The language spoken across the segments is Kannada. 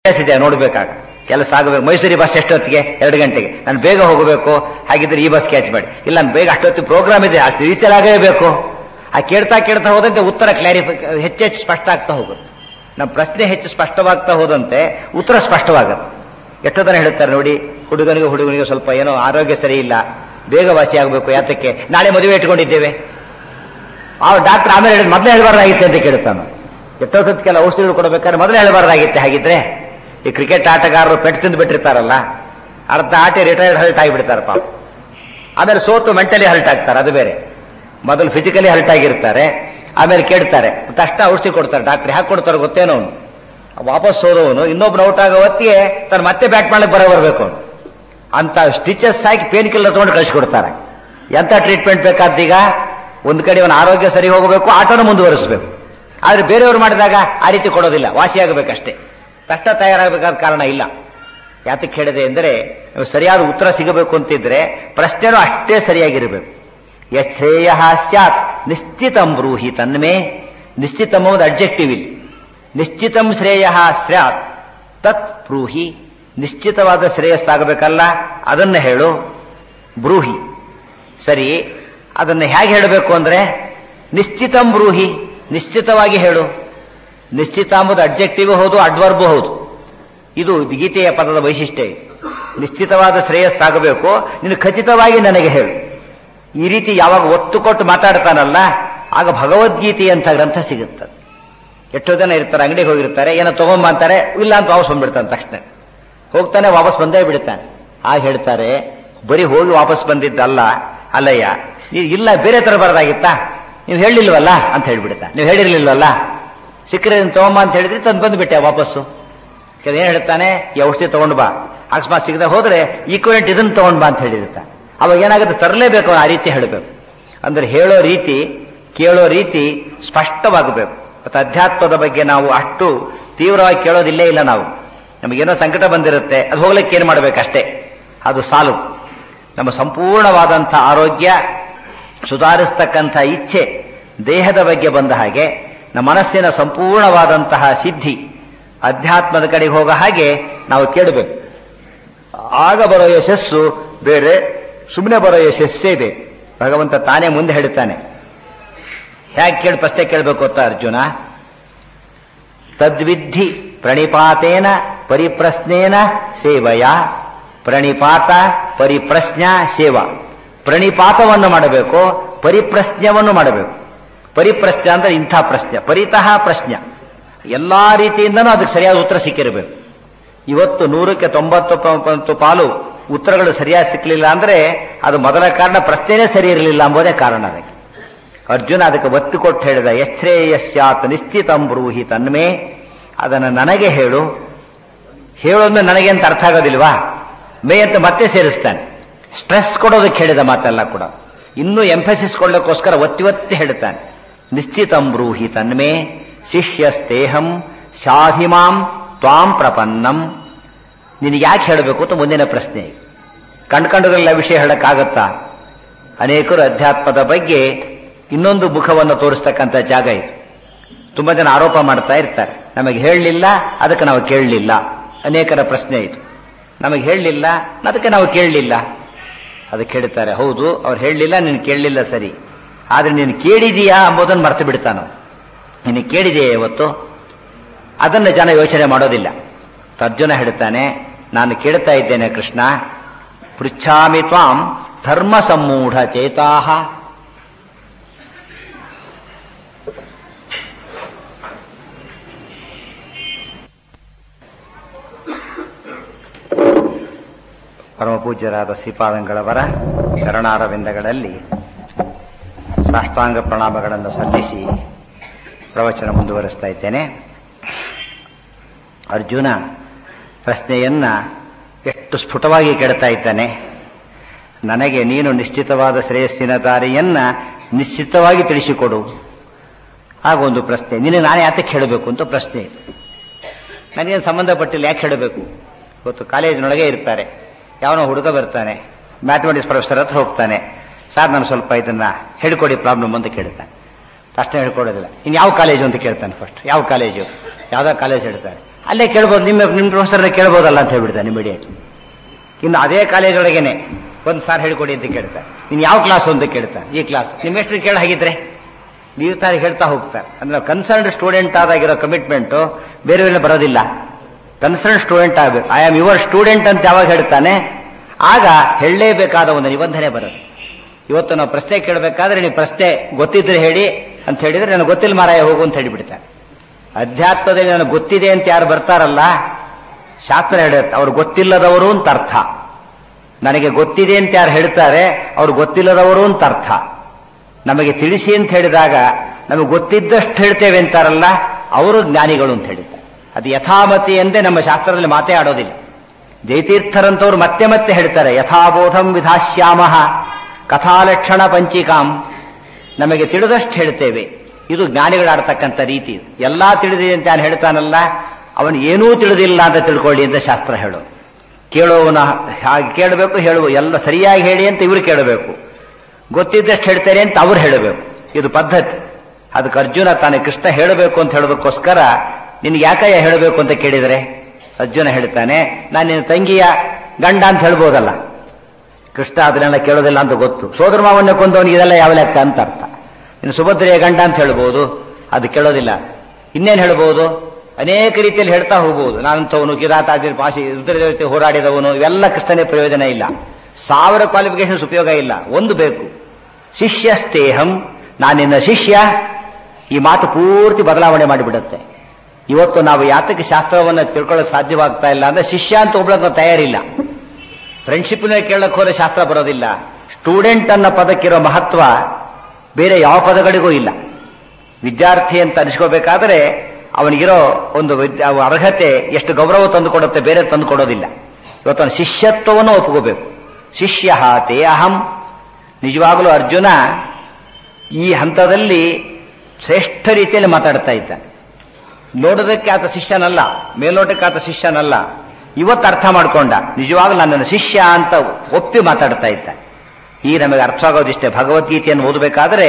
ಇದೆ ನೋಡ್ಬೇಕಾಗ ಕೆಲಸ ಆಗಬೇಕು ಮೈಸೂರಿ ಬಸ್ ಎಷ್ಟೊತ್ತಿಗೆ ಎರಡು ಗಂಟೆಗೆ ನಾನು ಬೇಗ ಹೋಗಬೇಕು ಹಾಗಿದ್ರೆ ಈ ಬಸ್ ಕ್ಯಾಚ್ ಮಾಡಿ ಇಲ್ಲ ನಾನು ಬೇಗ ಅಷ್ಟೊತ್ತಿಗೆ ಪ್ರೋಗ್ರಾಮ್ ಇದೆ ಅಷ್ಟು ರೀತಿಯಲ್ಲಿ ಆಗಲೇಬೇಕು ಆ ಕೇಳ್ತಾ ಕೇಳ್ತಾ ಹೋದಂತೆ ಉತ್ತರ ಕ್ಲಾರಿಫೈ ಹೆಚ್ಚೆಚ್ಚು ಸ್ಪಷ್ಟ ಆಗ್ತಾ ಹೋಗುತ್ತೆ ನಮ್ಮ ಪ್ರಶ್ನೆ ಹೆಚ್ಚು ಸ್ಪಷ್ಟವಾಗ್ತಾ ಹೋದಂತೆ ಉತ್ತರ ಸ್ಪಷ್ಟವಾಗುತ್ತೆ ಎಷ್ಟೋ ಜನ ಹೇಳ್ತಾರೆ ನೋಡಿ ಹುಡುಗನಿಗೆ ಹುಡುಗನಿಗೆ ಸ್ವಲ್ಪ ಏನೋ ಆರೋಗ್ಯ ಸರಿ ಇಲ್ಲ ಬೇಗ ವಾಸಿ ಆಗಬೇಕು ಯಾತಕ್ಕೆ ನಾಳೆ ಮದುವೆ ಇಟ್ಕೊಂಡಿದ್ದೇವೆ ಆ ಡಾಕ್ಟರ್ ಆಮೇಲೆ ಹೇಳಿದ್ ಮೊದಲೇ ಹೇಳಬಾರ್ದಾಗಿತ್ತೆ ಅಂತ ಕೇಳ್ತಾನೆ ಎಷ್ಟೋ ಸತ್ಕೆಲ್ಲ ಔಷಧಿಗಳು ಕೊಡಬೇಕಾದ್ರೆ ಮೊದಲೇ ಹೇಳಬಾರ್ದಾಗಿತ್ತೆ ಹಾಗಿದ್ರೆ ಈ ಕ್ರಿಕೆಟ್ ಆಟಗಾರರು ಪೆಟ್ಟು ತಿಂದು ಬಿಟ್ಟಿರ್ತಾರಲ್ಲ ಅರ್ಧ ಆಟ ರಿಟೈರ್ಡ್ ಹಲ್ಟ್ ಆಗಿಬಿಡ್ತಾರೆ ಪಾಪ ಆಮೇಲೆ ಸೋತು ಮೆಂಟಲಿ ಹಲ್ಟ್ ಆಗ್ತಾರೆ ಅದು ಬೇರೆ ಮೊದಲು ಫಿಸಿಕಲಿ ಹಲ್ಟ್ ಆಗಿರ್ತಾರೆ ಆಮೇಲೆ ಕೇಳ್ತಾರೆ ತಕ್ಷಣ ಔಷಧಿ ಕೊಡ್ತಾರೆ ಡಾಕ್ಟರ್ ಯಾಕೆ ಕೊಡ್ತಾರೆ ಗೊತ್ತೇನೋ ಅವನು ವಾಪಸ್ ಸೋದವನು ಇನ್ನೊಬ್ರು ಔಟ್ ಆಗೋ ಹೊತ್ತಿಗೆ ತಾನು ಮತ್ತೆ ಬ್ಯಾಟ್ ಮಾಡ್ಲಿಕ್ಕೆ ಬರೋ ಬರ್ಬೇಕು ಅವನು ಅಂತ ಸ್ಟಿಚಸ್ ಹಾಕಿ ಪೇನ್ ಕಿಲ್ಲರ್ ತಗೊಂಡು ಕಳಿಸ್ಕೊಡ್ತಾರೆ ಎಂತ ಟ್ರೀಟ್ಮೆಂಟ್ ಬೇಕಾದ್ದೀಗ ಒಂದು ಕಡೆ ಅವನ ಆರೋಗ್ಯ ಸರಿ ಹೋಗಬೇಕು ಆಟನ ಮುಂದುವರಿಸಬೇಕು ಆದ್ರೆ ಬೇರೆಯವರು ಮಾಡಿದಾಗ ಆ ರೀತಿ ಕೊಡೋದಿಲ್ಲ ವಾಸಿಯಾಗಬೇಕಷ್ಟೇ ಕಷ್ಟ ತಯಾರಾಗಬೇಕಾದ ಕಾರಣ ಇಲ್ಲ ಯಾತಕ್ಕೆ ಹೇಳಿದೆ ಎಂದರೆ ನೀವು ಸರಿಯಾದ ಉತ್ತರ ಸಿಗಬೇಕು ಅಂತಿದ್ರೆ ಪ್ರಶ್ನೆನೂ ಅಷ್ಟೇ ಸರಿಯಾಗಿರಬೇಕು ಯಶ್ರೇಯ ಸ್ಯಾತ್ ನಿಶ್ಚಿತಂ ಬ್ರೂಹಿ ತನ್ಮೇ ನಿಶ್ಚಿತಂ ಒಂದು ಅಬ್ಜೆಕ್ಟಿವ್ ಇಲ್ಲಿ ನಿಶ್ಚಿತಂ ಶ್ರೇಯ ಸ್ಯಾತ್ ತತ್ ಬ್ರೂಹಿ ನಿಶ್ಚಿತವಾದ ಶ್ರೇಯಸ್ಸಾಗಬೇಕಲ್ಲ ಅದನ್ನ ಹೇಳು ಬ್ರೂಹಿ ಸರಿ ಅದನ್ನು ಹೇಗೆ ಹೇಳಬೇಕು ಅಂದ್ರೆ ನಿಶ್ಚಿತಂ ಬ್ರೂಹಿ ನಿಶ್ಚಿತವಾಗಿ ಹೇಳು ನಿಶ್ಚಿತ ಎಂಬುದು ಅಬ್ಜೆಕ್ಟಿವ್ ಹೌದು ಅಡ್ವರ್ಬು ಹೌದು ಇದು ಗೀತೆಯ ಪದದ ವೈಶಿಷ್ಟ್ಯ ಇದು ನಿಶ್ಚಿತವಾದ ಶ್ರೇಯಸ್ಸಾಗಬೇಕು ನೀನು ಖಚಿತವಾಗಿ ನನಗೆ ಹೇಳು ಈ ರೀತಿ ಯಾವಾಗ ಒತ್ತು ಕೊಟ್ಟು ಮಾತಾಡ್ತಾನಲ್ಲ ಆಗ ಭಗವದ್ಗೀತೆಯಂಥ ಗ್ರಂಥ ಸಿಗುತ್ತದೆ ಎಷ್ಟೋ ಜನ ಇರ್ತಾರೆ ಅಂಗಡಿಗೆ ಹೋಗಿರ್ತಾರೆ ಏನೋ ತಗೊಂಬ ಅಂತಾರೆ ಇಲ್ಲ ಅಂತ ವಾಪಸ್ ಬಂದ್ಬಿಡ್ತಾನೆ ತಕ್ಷಣ ಹೋಗ್ತಾನೆ ವಾಪಸ್ ಬಂದೇ ಬಿಡ್ತಾನೆ ಆಗ ಹೇಳ್ತಾರೆ ಬರೀ ಹೋಗಿ ವಾಪಸ್ ಬಂದಿದ್ದಲ್ಲ ಅಲ್ಲಯ್ಯ ನೀವು ಇಲ್ಲ ಬೇರೆ ತರ ಬರೋದಾಗಿತ್ತಾ ನೀವು ಹೇಳಿಲ್ವಲ್ಲ ಅಂತ ಹೇಳ್ಬಿಡ್ತಾ ನೀವು ಹೇಳಿರ್ಲಿಲ್ವಲ್ಲ ಸಿಕ್ಕರೆ ತಗೊಂಬ ಅಂತ ಹೇಳಿದ್ರೆ ತಂದು ಬಂದ್ಬಿಟ್ಟೆ ವಾಪಸ್ಸು ಏನ್ ಹೇಳ್ತಾನೆ ಈ ಔಷಧಿ ತಗೊಂಡ್ ಬಾ ಅಕಸ್ಮಾತ್ ಸಿಗದೆ ಹೋದ್ರೆ ಈಕ್ವಲೆಂಟ್ ಇದನ್ನ ತಗೊಂಡ್ ಬಾ ಅಂತ ಹೇಳಿರ್ತಾನೆ ಅವಾಗ ಏನಾಗುತ್ತೆ ತರಲೇಬೇಕು ಆ ರೀತಿ ಹೇಳಬೇಕು ಅಂದ್ರೆ ಹೇಳೋ ರೀತಿ ಕೇಳೋ ರೀತಿ ಸ್ಪಷ್ಟವಾಗಬೇಕು ಮತ್ತು ಅಧ್ಯಾತ್ಮದ ಬಗ್ಗೆ ನಾವು ಅಷ್ಟು ತೀವ್ರವಾಗಿ ಕೇಳೋದಿಲ್ಲೇ ಇಲ್ಲ ನಾವು ನಮಗೇನೋ ಸಂಕಟ ಬಂದಿರುತ್ತೆ ಅದು ಹೋಗ್ಲಿಕ್ಕೆ ಏನು ಮಾಡಬೇಕಷ್ಟೇ ಅದು ಸಾಲು ನಮ್ಮ ಸಂಪೂರ್ಣವಾದಂಥ ಆರೋಗ್ಯ ಸುಧಾರಿಸ್ತಕ್ಕಂಥ ಇಚ್ಛೆ ದೇಹದ ಬಗ್ಗೆ ಬಂದ ಹಾಗೆ ನಮ್ಮ ಮನಸ್ಸಿನ ಸಂಪೂರ್ಣವಾದಂತಹ ಸಿದ್ಧಿ ಅಧ್ಯಾತ್ಮದ ಕಡೆಗೆ ಹೋಗೋ ಹಾಗೆ ನಾವು ಕೇಳಬೇಕು ಆಗ ಬರೋ ಯಶಸ್ಸು ಬೇರೆ ಸುಮ್ಮನೆ ಬರೋ ಯಶಸ್ಸೇ ಬೇಕು ಭಗವಂತ ತಾನೇ ಮುಂದೆ ಹೇಳ್ತಾನೆ ಹೇಗೆ ಕೇಳಿ ಪ್ರಶ್ನೆ ಕೇಳಬೇಕು ಅಂತ ಅರ್ಜುನ ತದ್ವಿಧಿ ಪ್ರಣಿಪಾತೇನ ಪರಿಪ್ರಶ್ನೇನ ಸೇವಯ ಪ್ರಣಿಪಾತ ಪರಿಪ್ರಶ್ನ ಸೇವಾ ಪ್ರಣಿಪಾತವನ್ನು ಮಾಡಬೇಕು ಪರಿಪ್ರಶ್ನವನ್ನು ಮಾಡಬೇಕು ಪರಿಪ್ರಶ್ನೆ ಅಂದ್ರೆ ಇಂಥ ಪ್ರಶ್ನೆ ಪರಿತಃ ಪ್ರಶ್ನೆ ಎಲ್ಲಾ ರೀತಿಯಿಂದನೂ ಅದಕ್ಕೆ ಸರಿಯಾದ ಉತ್ತರ ಸಿಕ್ಕಿರಬೇಕು ಇವತ್ತು ನೂರಕ್ಕೆ ತೊಂಬತ್ತು ಪಾಲು ಉತ್ತರಗಳು ಸರಿಯಾಗಿ ಸಿಕ್ಕಲಿಲ್ಲ ಅಂದ್ರೆ ಅದು ಮೊದಲ ಕಾರಣ ಪ್ರಶ್ನೆನೇ ಸರಿ ಇರಲಿಲ್ಲ ಎಂಬುದೇ ಕಾರಣ ಅದಕ್ಕೆ ಅರ್ಜುನ ಅದಕ್ಕೆ ಒತ್ತು ಕೊಟ್ಟು ಹೇಳಿದ ಯಶ್ರೇಯಸ್ಯಾತ್ ನಿಶ್ಚಿತಂ ಬ್ರೂಹಿ ತನ್ಮೇ ಅದನ್ನು ನನಗೆ ಹೇಳು ಹೇಳೋದು ನನಗೆ ಅಂತ ಅರ್ಥ ಆಗೋದಿಲ್ವಾ ಮೇ ಅಂತ ಮತ್ತೆ ಸೇರಿಸ್ತಾನೆ ಸ್ಟ್ರೆಸ್ ಕೊಡೋದಕ್ಕೆ ಹೇಳಿದ ಮಾತೆಲ್ಲ ಕೂಡ ಇನ್ನೂ ಎಂಫಸಿಸ್ ಕೊಡ್ಲಿಕ್ಕೋಸ್ಕರ ಒತ್ತಿ ಒತ್ತಿ ಹೇಳ್ತಾನೆ ನಿಶ್ಚಿತಂ ಬ್ರೂಹಿ ತನ್ಮೇ ಶಿಷ್ಯಸ್ತೇಹಂ ಶಾಧಿಮಾಂ ತ್ವಾಂ ಪ್ರಪನ್ನಂ ನಿನಗೆ ಯಾಕೆ ಹೇಳಬೇಕು ಅಂತ ಮುಂದಿನ ಪ್ರಶ್ನೆ ಕಂಡ್ಕಂಡುಗಳೆಲ್ಲ ವಿಷಯ ಹೇಳಕ್ಕಾಗತ್ತಾ ಅನೇಕರು ಅಧ್ಯಾತ್ಮದ ಬಗ್ಗೆ ಇನ್ನೊಂದು ಮುಖವನ್ನು ತೋರಿಸ್ತಕ್ಕಂಥ ಜಾಗ ಇದು ತುಂಬಾ ಜನ ಆರೋಪ ಮಾಡ್ತಾ ಇರ್ತಾರೆ ನಮಗೆ ಹೇಳಲಿಲ್ಲ ಅದಕ್ಕೆ ನಾವು ಕೇಳಲಿಲ್ಲ ಅನೇಕರ ಪ್ರಶ್ನೆ ಇದು ನಮಗೆ ಹೇಳಲಿಲ್ಲ ಅದಕ್ಕೆ ನಾವು ಕೇಳಲಿಲ್ಲ ಅದಕ್ಕೆ ಹೇಳ್ತಾರೆ ಹೌದು ಅವ್ರು ಹೇಳಲಿಲ್ಲ ನೀನು ಕೇಳಲಿಲ್ಲ ಸರಿ ಆದ್ರೆ ನೀನು ಕೇಳಿದೀಯಾ ಎಂಬುದನ್ನು ಮರ್ತು ಬಿಡ್ತಾನು ನೀನು ಕೇಳಿದೆಯಾ ಇವತ್ತು ಅದನ್ನು ಜನ ಯೋಚನೆ ಮಾಡೋದಿಲ್ಲ ಅರ್ಜುನ ಹೇಳ್ತಾನೆ ನಾನು ಕೇಳ್ತಾ ಇದ್ದೇನೆ ಕೃಷ್ಣ ಪೃಚ್ಛಾಮಿ ತ್ವಾಂ ಧರ್ಮ ಸಮ್ಮೂಢ ಚೇತಾಹ ಪರಮ ಪೂಜ್ಯರಾದ ಶ್ರೀಪಾದಂಗಳವರ ಶರಣಾರವಿಂದಗಳಲ್ಲಿ ಸಾಷ್ಟಾಂಗ ಪ್ರಣಾಮಗಳನ್ನು ಸಲ್ಲಿಸಿ ಪ್ರವಚನ ಮುಂದುವರಿಸ್ತಾ ಇದ್ದೇನೆ ಅರ್ಜುನ ಪ್ರಶ್ನೆಯನ್ನ ಎಷ್ಟು ಸ್ಫುಟವಾಗಿ ಕೇಳ್ತಾ ಇದ್ದಾನೆ ನನಗೆ ನೀನು ನಿಶ್ಚಿತವಾದ ಶ್ರೇಯಸ್ಸಿನ ದಾರಿಯನ್ನ ನಿಶ್ಚಿತವಾಗಿ ತಿಳಿಸಿಕೊಡು ಆಗೊಂದು ಪ್ರಶ್ನೆ ನಿನ್ನ ನಾನು ಯಾತಕ್ಕೆ ಹೇಳಬೇಕು ಅಂತ ಪ್ರಶ್ನೆ ನನಗೇನು ಸಂಬಂಧಪಟ್ಟಿಲ್ಲ ಯಾಕೆ ಹೇಳಬೇಕು ಇವತ್ತು ಕಾಲೇಜಿನೊಳಗೆ ಇರ್ತಾರೆ ಯಾವನೋ ಹುಡುಗ ಬರ್ತಾನೆ ಮ್ಯಾಥಮೆಟಿಕ್ಸ್ ಪ್ರೊಫೆಸರ್ ಹತ್ರ ಹೋಗ್ತಾನೆ ಸರ್ ನಾನು ಸ್ವಲ್ಪ ಇದನ್ನ ಹೇಳ್ಕೊಡಿ ಪ್ರಾಬ್ಲಮ್ ಅಂತ ಕೇಳ್ತಾನೆ ತಕ್ಷಣ ಹೇಳ್ಕೊಡೋದಿಲ್ಲ ಇನ್ನು ಯಾವ ಕಾಲೇಜು ಅಂತ ಕೇಳ್ತಾನೆ ಫಸ್ಟ್ ಯಾವ ಕಾಲೇಜು ಯಾವ್ದೋ ಕಾಲೇಜ್ ಹೇಳ್ತಾರೆ ಅಲ್ಲೇ ಕೇಳ್ಬೋದು ನಿಮ್ಮ ನಿಮ್ಮ ಪ್ರೊಫೆಸರ್ನ ಕೇಳ್ಬೋದಲ್ಲ ಅಂತ ಹೇಳ್ಬಿಡ್ತಾನೆ ಇಮಿಡಿಯೇಟ್ಲಿ ಇನ್ನು ಅದೇ ಕಾಲೇಜೊಳಗೇನೆ ಒಂದು ಸಾರ್ ಹೇಳ್ಕೊಡಿ ಅಂತ ಕೇಳ್ತಾರೆ ನೀನು ಯಾವ ಕ್ಲಾಸ್ ಅಂತ ಕೇಳ್ತಾರೆ ಈ ಕ್ಲಾಸ್ ನಿಮ್ಮ ಎಷ್ಟು ಕೇಳ ಹಾಗಿದ್ರೆ ನೀವು ತಾನೇ ಹೇಳ್ತಾ ಹೋಗ್ತಾರೆ ಅಂದ್ರೆ ಕನ್ಸರ್ನ್ಡ್ ಸ್ಟೂಡೆಂಟ್ ಆದಾಗಿರೋ ಕಮಿಟ್ಮೆಂಟು ಬೇರೆಯವರೆಲ್ಲ ಬರೋದಿಲ್ಲ ಕನ್ಸರ್ನ್ ಸ್ಟೂಡೆಂಟ್ ಆಗಬೇಕು ಐ ಆಮ್ ಯುವರ್ ಸ್ಟೂಡೆಂಟ್ ಅಂತ ಯಾವಾಗ ಹೇಳ್ತಾನೆ ಆಗ ಹೇಳಲೇಬೇಕಾದ ಒಂದು ನಿಬಂಧನೆ ಬರುತ್ತೆ ಇವತ್ತು ನಾವು ಪ್ರಶ್ನೆ ಕೇಳಬೇಕಾದ್ರೆ ನೀವು ಪ್ರಶ್ನೆ ಗೊತ್ತಿದ್ರೆ ಹೇಳಿ ಅಂತ ಹೇಳಿದ್ರೆ ನನಗೆ ಗೊತ್ತಿಲ್ಲ ಮಾರಾಯ ಹೋಗು ಅಂತ ಹೇಳಿಬಿಡ್ತಾರೆ ಅಧ್ಯಾತ್ಮದಲ್ಲಿ ನನಗೆ ಗೊತ್ತಿದೆ ಅಂತ ಯಾರು ಬರ್ತಾರಲ್ಲ ಶಾಸ್ತ್ರ ಹೇಳುತ್ತೆ ಅವ್ರು ಗೊತ್ತಿಲ್ಲದವರು ಅಂತ ಅರ್ಥ ನನಗೆ ಗೊತ್ತಿದೆ ಅಂತ ಯಾರು ಹೇಳ್ತಾರೆ ಅವ್ರು ಗೊತ್ತಿಲ್ಲದವರು ಅಂತ ಅರ್ಥ ನಮಗೆ ತಿಳಿಸಿ ಅಂತ ಹೇಳಿದಾಗ ನಮಗೆ ಗೊತ್ತಿದ್ದಷ್ಟು ಹೇಳ್ತೇವೆ ಅಂತಾರಲ್ಲ ಅವರು ಜ್ಞಾನಿಗಳು ಅಂತ ಹೇಳಿದ್ದಾರೆ ಅದು ಯಥಾಮತಿ ಎಂದೇ ನಮ್ಮ ಶಾಸ್ತ್ರದಲ್ಲಿ ಮಾತೇ ಆಡೋದಿಲ್ಲ ಜಯತೀರ್ಥರಂತವ್ರು ಮತ್ತೆ ಮತ್ತೆ ಹೇಳ್ತಾರೆ ಯಥಾಬೋಧಂ ವಿಧಾಶ್ಯಾಮ ಕಥಾಲಕ್ಷಣ ಪಂಚಿಕಾಂ ನಮಗೆ ತಿಳಿದಷ್ಟು ಹೇಳ್ತೇವೆ ಇದು ಜ್ಞಾನಿಗಳಾಡ್ತಕ್ಕಂಥ ರೀತಿ ಎಲ್ಲಾ ತಿಳಿದಿದೆ ಅಂತ ನಾನು ಹೇಳ್ತಾನಲ್ಲ ಅವನು ಏನೂ ತಿಳಿದಿಲ್ಲ ಅಂತ ತಿಳ್ಕೊಳ್ಳಿ ಅಂತ ಶಾಸ್ತ್ರ ಹೇಳೋದು ಕೇಳುವವನ ಹಾಗೆ ಕೇಳಬೇಕು ಹೇಳುವ ಎಲ್ಲ ಸರಿಯಾಗಿ ಹೇಳಿ ಅಂತ ಇವರು ಕೇಳಬೇಕು ಗೊತ್ತಿದ್ದಷ್ಟು ಹೇಳ್ತಾರೆ ಅಂತ ಅವ್ರು ಹೇಳಬೇಕು ಇದು ಪದ್ಧತಿ ಅದಕ್ಕೆ ಅರ್ಜುನ ತಾನೇ ಕೃಷ್ಣ ಹೇಳಬೇಕು ಅಂತ ಹೇಳೋದಕ್ಕೋಸ್ಕರ ನಿನ್ಗೆ ಯಾಕಯ್ಯ ಹೇಳಬೇಕು ಅಂತ ಕೇಳಿದರೆ ಅರ್ಜುನ ಹೇಳ್ತಾನೆ ನಾನು ನಿನ್ನ ತಂಗಿಯ ಗಂಡ ಅಂತ ಹೇಳ್ಬೋದಲ್ಲ ಕೃಷ್ಣ ಅದನ್ನೆಲ್ಲ ಕೇಳೋದಿಲ್ಲ ಅಂತ ಗೊತ್ತು ಸೋದರ ಮಾವನ್ನೇ ಕೊಂದವನಿಗೆ ಇದೆಲ್ಲ ಯಾವ ಲೆಕ್ಕ ಅಂತ ಅರ್ಥ ಇನ್ನು ಸುಭದ್ರೆಯ ಗಂಡ ಅಂತ ಹೇಳ್ಬೋದು ಅದು ಕೇಳೋದಿಲ್ಲ ಇನ್ನೇನು ಹೇಳ್ಬೋದು ಅನೇಕ ರೀತಿಯಲ್ಲಿ ಹೇಳ್ತಾ ಹೋಗ್ಬೋದು ನಾನಂಥವನು ಕಿರಾತಾದಿರ್ ಪಾಶಿ ರುದ್ರ ಜೊತೆ ಹೋರಾಡಿದವನು ಇವೆಲ್ಲ ಕೃಷ್ಣನೇ ಪ್ರಯೋಜನ ಇಲ್ಲ ಸಾವಿರ ಕ್ವಾಲಿಫಿಕೇಶನ್ಸ್ ಉಪಯೋಗ ಇಲ್ಲ ಒಂದು ಬೇಕು ಶಿಷ್ಯಸ್ತೇಹಂ ನಾನಿನ್ನ ಶಿಷ್ಯ ಈ ಮಾತು ಪೂರ್ತಿ ಬದಲಾವಣೆ ಮಾಡಿಬಿಡುತ್ತೆ ಇವತ್ತು ನಾವು ಯಾತಕ್ಕೆ ಶಾಸ್ತ್ರವನ್ನು ತಿಳ್ಕೊಳ್ಳೋಕೆ ಸಾಧ್ಯವಾಗ್ತಾ ಇಲ್ಲ ಅಂದ್ರೆ ಶಿಷ್ಯ ಅಂತ ಒಬ್ಳಕ್ಕೆ ನಾವು ತಯಾರಿಲ್ಲ ಫ್ರೆಂಡ್ಶಿಪ್ನ ಕೇಳಕ್ಕೆ ಹೋದ್ರೆ ಶಾಸ್ತ್ರ ಬರೋದಿಲ್ಲ ಸ್ಟೂಡೆಂಟ್ ಅನ್ನೋ ಪದಕ್ಕಿರೋ ಮಹತ್ವ ಬೇರೆ ಯಾವ ಪದಗಳಿಗೂ ಇಲ್ಲ ವಿದ್ಯಾರ್ಥಿ ಅಂತ ಅನಿಸ್ಕೋಬೇಕಾದ್ರೆ ಅವನಿಗಿರೋ ಒಂದು ವಿದ್ಯಾ ಅರ್ಹತೆ ಎಷ್ಟು ಗೌರವ ತಂದು ಕೊಡುತ್ತೆ ಬೇರೆ ತಂದು ಕೊಡೋದಿಲ್ಲ ಇವತ್ತು ಅವನ ಶಿಷ್ಯತ್ವವನ್ನು ಒಪ್ಕೋಬೇಕು ಶಿಷ್ಯ ತೇ ಅಹಂ ನಿಜವಾಗಲೂ ಅರ್ಜುನ ಈ ಹಂತದಲ್ಲಿ ಶ್ರೇಷ್ಠ ರೀತಿಯಲ್ಲಿ ಮಾತಾಡ್ತಾ ಇದ್ದಾನೆ ನೋಡೋದಕ್ಕೆ ಆತ ಶಿಷ್ಯನಲ್ಲ ಮೇಲ್ನೋಟಕ್ಕೆ ಆತ ಶಿಷ್ಯನಲ್ಲ ಇವತ್ತು ಅರ್ಥ ಮಾಡ್ಕೊಂಡ ನಿಜವಾಗ್ಲೂ ನನ್ನನ್ನು ಶಿಷ್ಯ ಅಂತ ಒಪ್ಪಿ ಮಾತಾಡ್ತಾ ಇದ್ದ ಈ ನಮಗೆ ಅರ್ಥ ಆಗೋದಿಷ್ಟೇ ಭಗವದ್ಗೀತೆಯನ್ನು ಓದಬೇಕಾದ್ರೆ